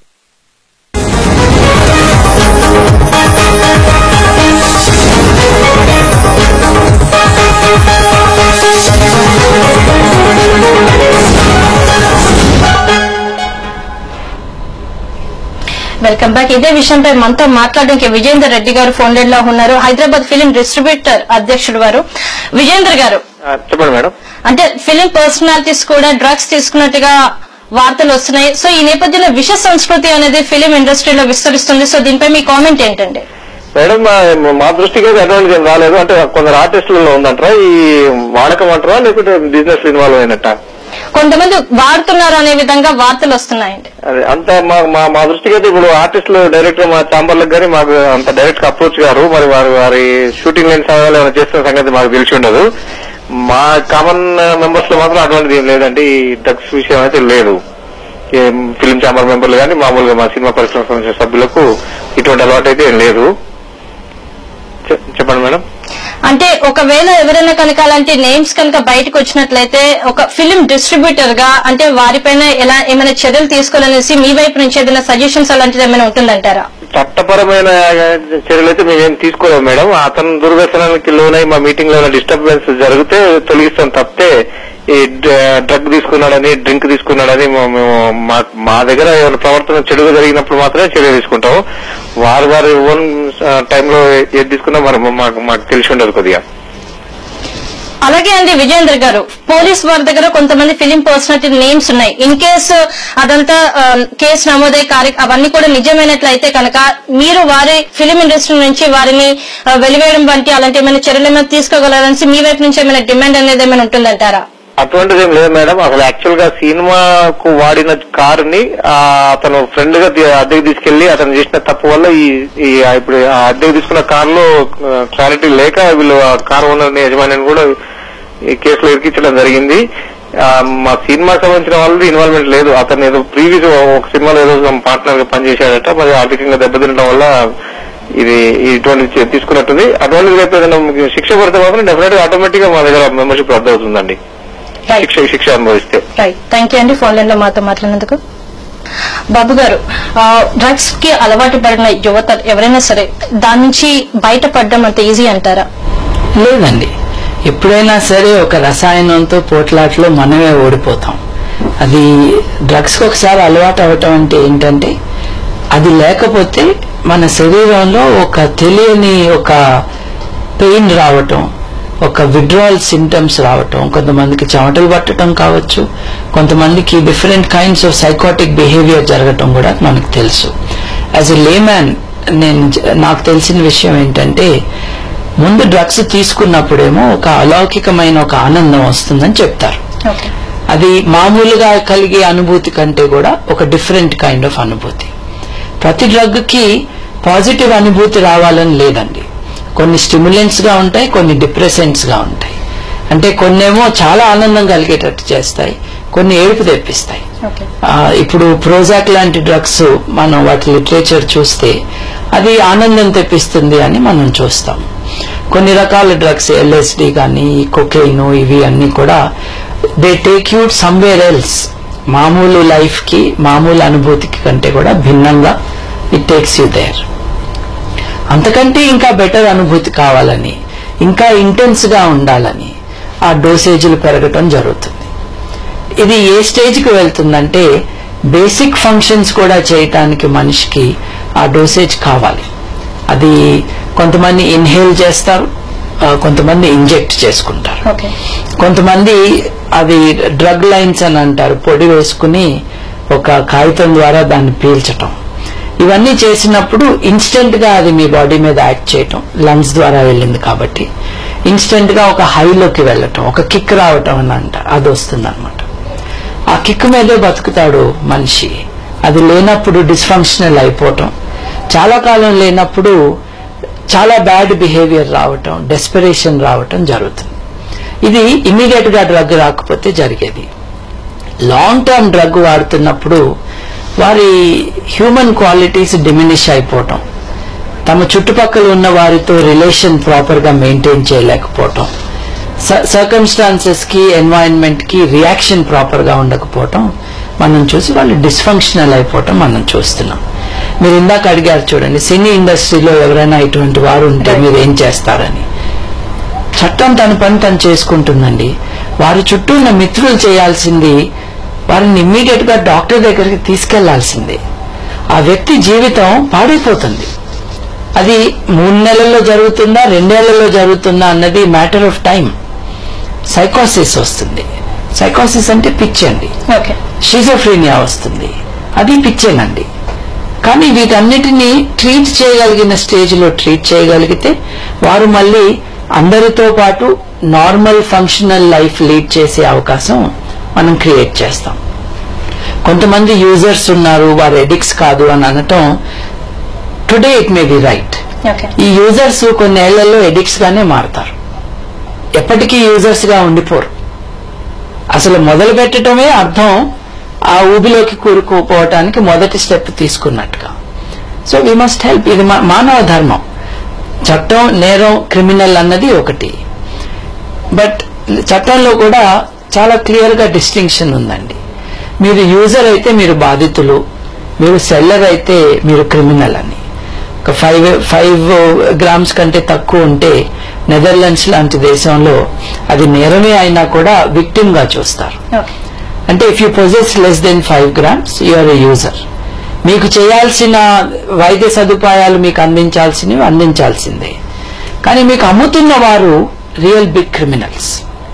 వెల్కమ్ బ్యాక్ ఇదే విషయంపై మనతో మాట్లాడడానికి విజేందర్ రెడ్డి గారు ఫోన్ లైన్ లో ఉన్నారు హైదరాబాద్ ఫిలిం డిస్ట్రిబ్యూటర్ అధ్యక్షుడు వారు విజేందర్ గారు చెప్పండి మేడం అంటే ఫిలిం పర్సనాలిటీస్ కూడా డ్రగ్స్ తీసుకున్నట్టుగా వార్తలు వస్తున్నాయి సో ఈ నేపథ్యంలో విష సంస్కృతి అనేది ఫిలిం ఇండస్ట్రీలో విస్తరిస్తుంది సో దీనిపై మీ కామెంట్ ఏంటండి మేడం మా- మా దృష్టికి అయితే అటువంటి ఏం రాలేదు అంటే కొందరు ఆర్టిస్టులలో ఉందంటారా ఈ వాడకం అంటారా లేకపోతే బిజినెస్ ఇన్వాల్వ్ అయినట్ట కొంతమంది వాడుతున్నారు అనే విధంగా వార్తలు వస్తున్నాయండి అదే అంత మా మా మా దృష్టికి అయితే ఇప్పుడు ఆర్టిస్టులు డైరెక్ట్ గా మా ఛాంబర్లకు కానీ మాకు అంత డైరెక్ట్ గా అప్రోచ్ గారు మరి వారి వారి షూటింగ్ లైన్ సమయాలు ఏమైనా చేస్తున్న సంగతి మాకు తెలిసి ఉండదు మా కామన్ మెంబర్స్ లో మాత్రం అటువంటిది ఏం లేదండి ఈ డ్రగ్స్ విషయం అయితే లేదు ఫిలిం ఛాంబర్ మెంబర్లు కానీ మామూలుగా మా సినిమా పరిశ్రమ సంబంధించిన సభ్యులకు ఇటువంటి అలవాటు అయితే ఏం లేదు చె- చెప్పండి మేడం అంటే ఒకవేళ ఎవరైనా కనుక అలాంటి నేమ్స్ కనుక బయటకు వచ్చినట్లయితే ఒక ఫిలిం డిస్ట్రిబ్యూటర్ గా అంటే వారిపైన ఎలా ఏమైనా చర్యలు తీసుకోవాలనేసి మీ వైపు నుంచి ఏదైనా సజెషన్స్ అలాంటిది ఏమైనా ఉంటుందంటారా చట్టపరమైన చర్యలు అయితే మేమేం తీసుకోలేము మేడం అతను దుర్వ్యసనానికి లోనై మా మీటింగ్ లో డిస్టర్బెన్స్ జరిగితే తొలగిస్తాం తప్పితే ఈ డ్రగ్ తీసుకున్నాడని డ్రింక్ తీసుకున్నాడని మా- మేము మా- మా దగ్గర ఏమైనా ప్రవర్తన చెడుగా జరిగినప్పుడు మాత్రమే చర్య తీసుకుంటాం వారి వారి ఓన్ టైంలో ఏది తీసుకున్నా మరి మాకు మాకు తెలిసి ఉండదు కొద్దిగా అలాగే అండి విజయేంద్ర గారు పోలీస్ వారి దగ్గర కొంతమంది ఫిలిం పర్సనాలిటీ నేమ్స్ ఉన్నాయి ఇన్ కేసు అదంతా ఆ, కేసు నమోదై కార్య అవన్నీ కూడా నిజమైనట్లయితే కనుక మీరు వారి ఫిలిం ఇండస్ట్రీ నుంచి వారిని ఆ, వెలివేయడం వంటి అలాంటి ఏమైనా చర్యలు ఏమైనా తీసుకోగలరని మీ వైపు నుంచి ఏమైనా డిమాండ్ అనేది ఏమైనా ఉంటుందంటారా అటువంటిది ఏం లేదు మేడం అసలు యాక్చువల్ గా సినిమాకు వాడిన కారుని ఆ, అతను ఫ్రెండ్ గా తీ- అద్దెకి తీసుకెళ్లి అతను చేసిన తప్పు వల్ల ఈ ఈ ఆ ఇప్పుడు ఆ అద్దెకి తీసుకున్న కారులో క్లారిటీ లేక వీళ్ళు ఆ కారు ఓనర్ యజమానిని కూడా ఈ కేసులో ఇరికించడం జరిగింది ఆ, మా సినిమా సంబంధించిన వాళ్ళు ఇన్వాల్వ్మెంట్ లేదు అతను ఏదో ప్రీవియస్ ఒక సినిమాలో ఏదో పార్ట్నర్ గా పనిచేశాడట మరి ఆర్థికంగా దెబ్బతినడం వల్ల ఇది ఇటువంటి చే- తీసుకున్నట్టుంది అటువంటి రేపు ఏదైనా మీకు శిక్ష పడితే మాత్రం డెఫినెట్ గా ఆటోమేటిక్ గా మా దగ్గర మెంబర్షిప్ రద్దు అవుతుందండి శిక్ష శిక్ష అనుభవిస్తే రైట్ థ్యాంక్ యూ అండి ఫోన్ లైన్ లో మాతో మాట్లాడినందుకు బాబు గారు డ్రగ్స్ కి అలవాటు పడిన యువత ఎవరైనా సరే దాని నుంచి బయటపడడం అంత ఈజీ అంటారా లేదండి ఎప్పుడైనా సరే ఒక రసాయనంతో పోట్లాట్లో మనమే ఓడిపోతాం అది డ్రగ్స్కి ఒకసారి అలవాటు అవ్వటం అంటే ఏంటంటే అది లేకపోతే మన శరీరంలో ఒక తెలియని ఒక పెయిన్ రావటం ఒక విడ్రావల్ సింటమ్స్ రావటం కొంతమందికి చెమటలు పట్టడం కావచ్చు కొంతమందికి different kinds of psychotic behaviour జరగటం కూడా మనకు తెలుసు యాజ్ ఎ లేమ్యాన్ నేను జ- నాకు తెలిసిన విషయం ఏంటంటే ముందు డ్రగ్స్ తీసుకున్నప్పుడేమో ఒక అలౌకికమైన ఒక ఆనందం వస్తుందని చెప్తారు ఓకే అది మామూలుగా కలిగే అనుభూతి కంటే కూడా ఒక డిఫరెంట్ కైండ్ ఆఫ్ అనుభూతి ప్రతి డ్రగ్ కి పాజిటివ్ అనుభూతి రావాలని లేదండి కొన్ని స్టిమ్యులెంట్స్ గా ఉంటాయి కొన్ని డిప్రెసెంట్స్ గా ఉంటాయి అంటే కొన్నేమో చాలా ఆనందం కలిగేటట్టు చేస్తాయి కొన్ని ఏడుపు తెప్పిస్తాయి ఓకే ఆ, ఇప్పుడు ప్రోజాక్ లాంటి డ్రగ్స్ మనం వాటి లిటరేచర్ చూస్తే అది ఆనందం తెప్పిస్తుంది అని మనం చూస్తాం కొన్ని రకాల డ్రగ్స్ ఎల్ఎస్డి కానీ కొకెయిన్ ఇవి అన్ని కూడా they take you somewhere else మామూలు లైఫ్ కి మామూలు అనుభూతికి కంటే కూడా భిన్నంగా ఇట్ టేక్స్ యూ దేర్ అంతకంటే ఇంకా బెటర్ అనుభూతి కావాలని ఇంకా ఇంటెన్స్ గా ఉండాలని ఆ డోసేజీలు పెరగటం జరుగుతుంది ఇది ఏ స్టేజ్ కి వెళ్తుందంటే బేసిక్ ఫంక్షన్స్ కూడా చేయటానికి మనిషికి ఆ డోసేజ్ కావాలి అది కొంతమంది ఇన్హేల్ చేస్తారు ఆ, కొంతమంది ఇంజెక్ట్ చేసుకుంటారు ఓకే కొంతమంది అది డ్రగ్ లైన్స్ అని అంటారు పొడి వేసుకుని ఒక కాగితం ద్వారా దాన్ని పీల్చటం ఇవన్నీ చేసినప్పుడు ఇన్స్టెంట్ గా అది మీ బాడీ మీద యాక్ట్ చేయటం లంగ్స్ ద్వారా వెళ్ళింది కాబట్టి ఇన్స్టెంట్ గా ఒక హైలోకి వెళ్ళటం ఒక కిక్ రావటం అని అంట అది వస్తుంది ఆ కిక్ మీదే బతుకుతాడు మనిషి అది లేనప్పుడు డిస్ఫంక్షనల్ అయిపోవటం చాలా కాలం లేనప్పుడు చాలా బ్యాడ్ బిహేవియర్ రావటం డెస్పిరేషన్ రావటం జరుగుతుంది ఇది ఇమీడియట్ గా డ్రగ్ రాకపోతే జరిగేది లాంగ్ టర్మ్ డ్రగ్ వాడుతున్నప్పుడు వారి హ్యూమన్ క్వాలిటీస్ డిమినిష్ అయిపోవటం తమ చుట్టుపక్కల ఉన్న వారితో రిలేషన్ ప్రాపర్ గా మెయింటైన్ చేయలేకపోవటం సర్కమ్స్టాన్సెస్ కి ఎన్వైరన్మెంట్ కి రియాక్షన్ ప్రాపర్ గా ఉండకపోవటం మనం చూసి వాళ్ళు డిస్ఫంక్షనల్ అయిపోవటం మనం చూస్తున్నాం మీరు ఇందాక అడిగారు చూడండి సినీ ఇండస్ట్రీలో ఎవరైనా ఇటువంటి వారు ఉంటే మీరు ఏం చేస్తారని చట్టం తన పని తను చేసుకుంటుందండి వారి చుట్టూ ఉన్న మిత్రులు చేయాల్సింది వారిని ఇమ్మీడియట్ గా డాక్టర్ దగ్గరికి తీసుకెళ్లాల్సిందే ఆ వ్యక్తి జీవితం పాడైపోతుంది అది మూడు నెలల్లో జరుగుతుందా రెండేళ్లలో జరుగుతుందా అన్నది మ్యాటర్ ఆఫ్ టైం సైకోసిస్ వస్తుంది సైకోసిస్ అంటే పిచ్చండి ఓకే షిజోఫ్రీనియా వస్తుంది అది పిచ్చేనండి కానీ వీటన్నిటిని ట్రీట్ చేయగలిగిన స్టేజ్ లో ట్రీట్ చేయగలిగితే వారు మళ్ళీ అందరితో పాటు నార్మల్ ఫంక్షనల్ లైఫ్ లీడ్ చేసే అవకాశం మనం క్రియేట్ చేస్తాం కొంతమంది యూజర్స్ ఉన్నారు వారు ఎడిక్ట్స్ కాదు అని అనటం today it may be right okay ఈ యూజర్స్ కొన్నేళ్లలో ఎడిక్ట్స్ గానే మారతారు ఎప్పటికీ యూజర్స్ గా ఉండిపోరు అసలు మొదలు పెట్టడమే అర్థం ఆ ఊబిలోకి కూరుకుపోవటానికి మొదటి స్టెప్ తీసుకున్నట్టుగా సో వి మస్ట్ హెల్ప్ ఇది మా- మానవ ధర్మం చట్టం నేరం క్రిమినల్ అన్నది ఒకటి బట్ చట్టంలో కూడా చాలా క్లియర్ గా డిస్టింక్షన్ ఉందండి మీరు యూజర్ అయితే మీరు బాధితులు మీరు సెల్లర్ అయితే మీరు క్రిమినల్ అని ఒక ఫైవ్ ఫైవ్ గ్రామ్స్ కంటే తక్కువ ఉంటే నెదర్లాండ్స్ లాంటి దేశంలో అది నేరమే అయినా కూడా విక్టిమ్ గా చూస్తారు ఓకే అంటే if you possess less then five grams you're a user మీకు చేయాల్సిన వైద్య సదుపాయాలు మీకు అందించాల్సినవి అందించాల్సిందే కానీ మీకు అమ్ముతున్న వారు రియల్ బిగ్ క్రిమినల్స్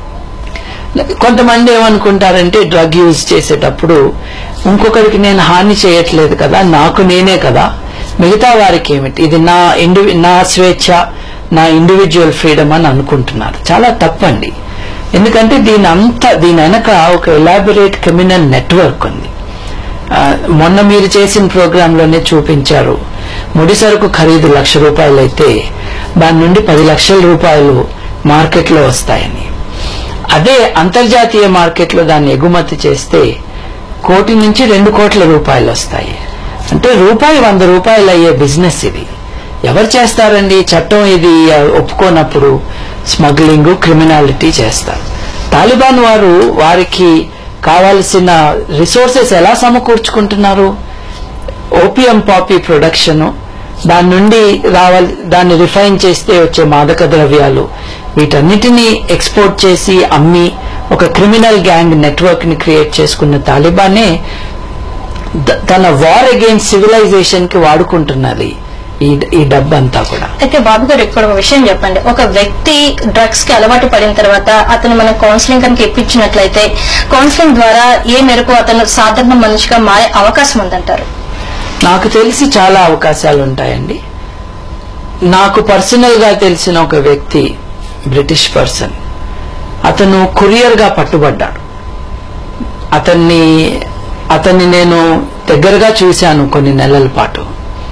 కొంతమంది ఏమనుకుంటారంటే డ్రగ్ యూజ్ చేసేటప్పుడు ఇంకొకరికి నేను హాని చేయట్లేదు కదా నాకు నేనే కదా మిగతా వారికి ఏమిటి ఇది నా ఇండివి నా స్వేచ్ఛ నా ఇండివిజువల్ ఫ్రీడమ్ అని అనుకుంటున్నారు చాలా తప్పండి ఎందుకంటే దీని అంతా దీని వెనక ఒక ఎలాబొరేట్ క్రిమినల్ నెట్వర్క్ ఉంది ఆ, మొన్న మీరు చేసిన ప్రోగ్రామ్ లోనే చూపించారు ముడి సరుకు ఖరీదు లక్ష రూపాయలు అయితే దాని నుండి పది లక్షల రూపాయలు మార్కెట్లో వస్తాయని అదే అంతర్జాతీయ మార్కెట్లో దాన్ని ఎగుమతి చేస్తే కోటి నుంచి రెండు కోట్ల రూపాయలు వస్తాయి అంటే రూపాయి వంద రూపాయలు అయ్యే బిజినెస్ ఇది ఎవరు చేస్తారండి చట్టం ఇది ఆ, ఒప్పుకోనప్పుడు స్మగ్లింగ్ క్రిమినాలిటీ చేస్తారు తాలిబాన్ వారు వారికి కావాల్సిన రిసోర్సెస్ ఎలా సమకూర్చుకుంటున్నారు ఓపియం పాపీ ప్రొడక్షన్ దాని నుండి రావాలి దాన్ని రిఫైన్ చేస్తే వచ్చే మాదక ద్రవ్యాలు వీటన్నిటిని ఎక్స్పోర్ట్ చేసి అమ్మి ఒక క్రిమినల్ గ్యాంగ్ నెట్వర్క్ ని క్రియేట్ చేసుకున్న తాలిబానే ద- తన వార్ అగైన్స్ సివిలైజేషన్ కి వాడుకుంటున్నది ఈ ఈ డబ్బంతా కూడా అయితే బాబు గారు ఇక్కడ ఒక విషయం చెప్పండి ఒక వ్యక్తి డ్రగ్స్ కి అలవాటు పడిన తర్వాత అతను మనం కౌన్సిలింగ్ కనుక ఇప్పించినట్లయితే కౌన్సిలింగ్ ద్వారా ఏ మేరకు అతను సాధారణ మనిషిగా మారే అవకాశం ఉందంటారు నాకు తెలిసి చాలా అవకాశాలు ఉంటాయండి నాకు పర్సనల్ గా తెలిసిన ఒక వ్యక్తి బ్రిటిష్ పర్సన్ అతను కొరియర్ గా పట్టుబడ్డాడు అతన్ని అతన్ని నేను దగ్గరగా చూశాను కొన్ని నెలల పాటు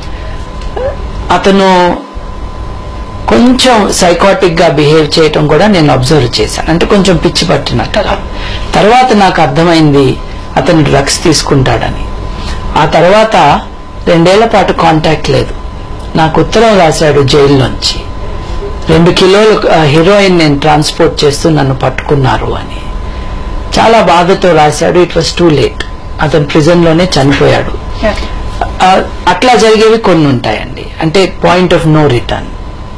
అతను కొంచెం సైకాటిక్ గా బిహేవ్ చేయటం కూడా నేను అబ్జర్వ్ చేశాను అంటే కొంచెం పిచ్చి పట్టినట్టుగా తర్వాత నాకు అర్థమైంది అతను డ్రగ్స్ తీసుకుంటాడని ఆ తర్వాత రెండేళ్ల పాటు కాంటాక్ట్ లేదు నాకు ఉత్తరం రాశాడు జైల్లోంచి రెండు కిలోలు ఆ, హీరోయిన్ నేను ట్రాన్స్పోర్ట్ చేస్తూ నన్ను పట్టుకున్నారు అని చాలా బాధతో రాశాడు ఇట్ వాస్ టూ లేట్ అతను ప్రిజన్ లోనే చనిపోయాడు ఆ, అట్లా జరిగేవి కొన్ని ఉంటాయండి అంటే పాయింట్ ఆఫ్ నో రిటర్న్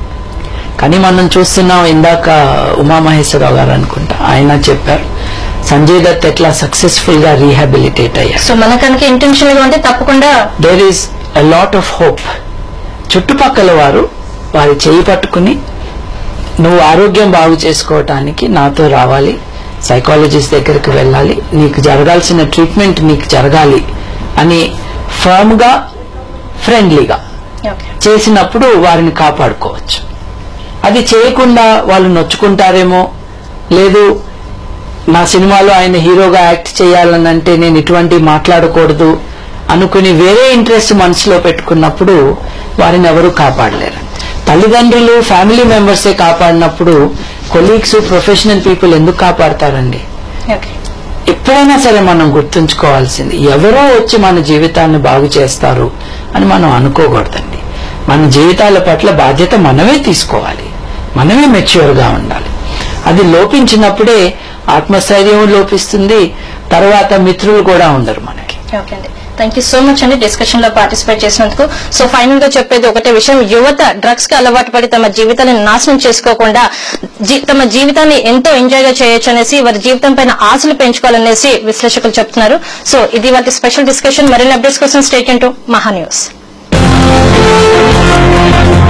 కానీ మనం చూస్తున్నాం ఇందాక ఉమామహేశ్వరరావు గారు అనుకుంటా ఆయన చెప్పారు సంజయ్ దత్ ఎట్లా సక్సెస్ఫుల్ గా రీహాబిలిటేట్ అయ్యారు సో మన కనుక ఇంటెన్షన్ గా ఉంటే తప్పకుండా there is a lot of hope చుట్టుపక్కల వారు వారి చేయి పట్టుకుని నువ్వు ఆరోగ్యం బాగు చేసుకోవటానికి నాతో రావాలి సైకాలజిస్ట్ దగ్గరికి వెళ్ళాలి నీకు జరగాల్సిన ట్రీట్మెంట్ నీకు జరగాలి అని ఫర్మ్ గా ఫ్రెండ్లీగా చేసినప్పుడు వారిని కాపాడుకోవచ్చు అది చేయకుండా వాళ్ళు నొచ్చుకుంటారేమో లేదు నా సినిమాలో ఆయన హీరోగా యాక్ట్ చేయాలని అంటే నేను ఇటువంటి మాట్లాడకూడదు అనుకుని వేరే ఇంట్రెస్ట్ మనసులో పెట్టుకున్నప్పుడు వారిని ఎవరు కాపాడలేరు తల్లిదండ్రులు ఫ్యామిలీ మెంబర్సే కాపాడినప్పుడు కొలీగ్స్ ప్రొఫెషనల్ పీపుల్ ఎందుకు కాపాడతారండి ఎప్పుడైనా సరే మనం గుర్తుంచుకోవాల్సింది ఎవరో వచ్చి మన జీవితాన్ని బాగు చేస్తారు అని మనం అనుకోకూడదండి మన జీవితాల పట్ల బాధ్యత మనమే తీసుకోవాలి మనమే మెచ్యూర్ గా ఉండాలి అది లోపించినప్పుడే ఆత్మస్థైర్యం లోపిస్తుంది తర్వాత మిత్రులు కూడా ఉండరు మనకి ఓకే అండి థ్యాంక్ యూ సో మచ్ అండి డిస్కషన్ లో పార్టిసిపేట్ చేసినందుకు సో ఫైనల్ గా చెప్పేది ఒకటే విషయం యువత డ్రగ్స్ కి అలవాటు పడి తమ జీవితాన్ని నాశనం చేసుకోకుండా జీ- తమ జీవితాన్ని ఎంతో ఎంజాయ్ గా చేయొచ్చు అనేసి వారి జీవితం పైన ఆశలు పెంచుకోవాలనేసి విశ్లేషకులు చెప్తున్నారు సో ఇది వాటి స్పెషల్ డిస్కషన్ మరిన్ని అప్డేట్స్ కోసం స్టేట్ ఇంటూ మహా న్యూస్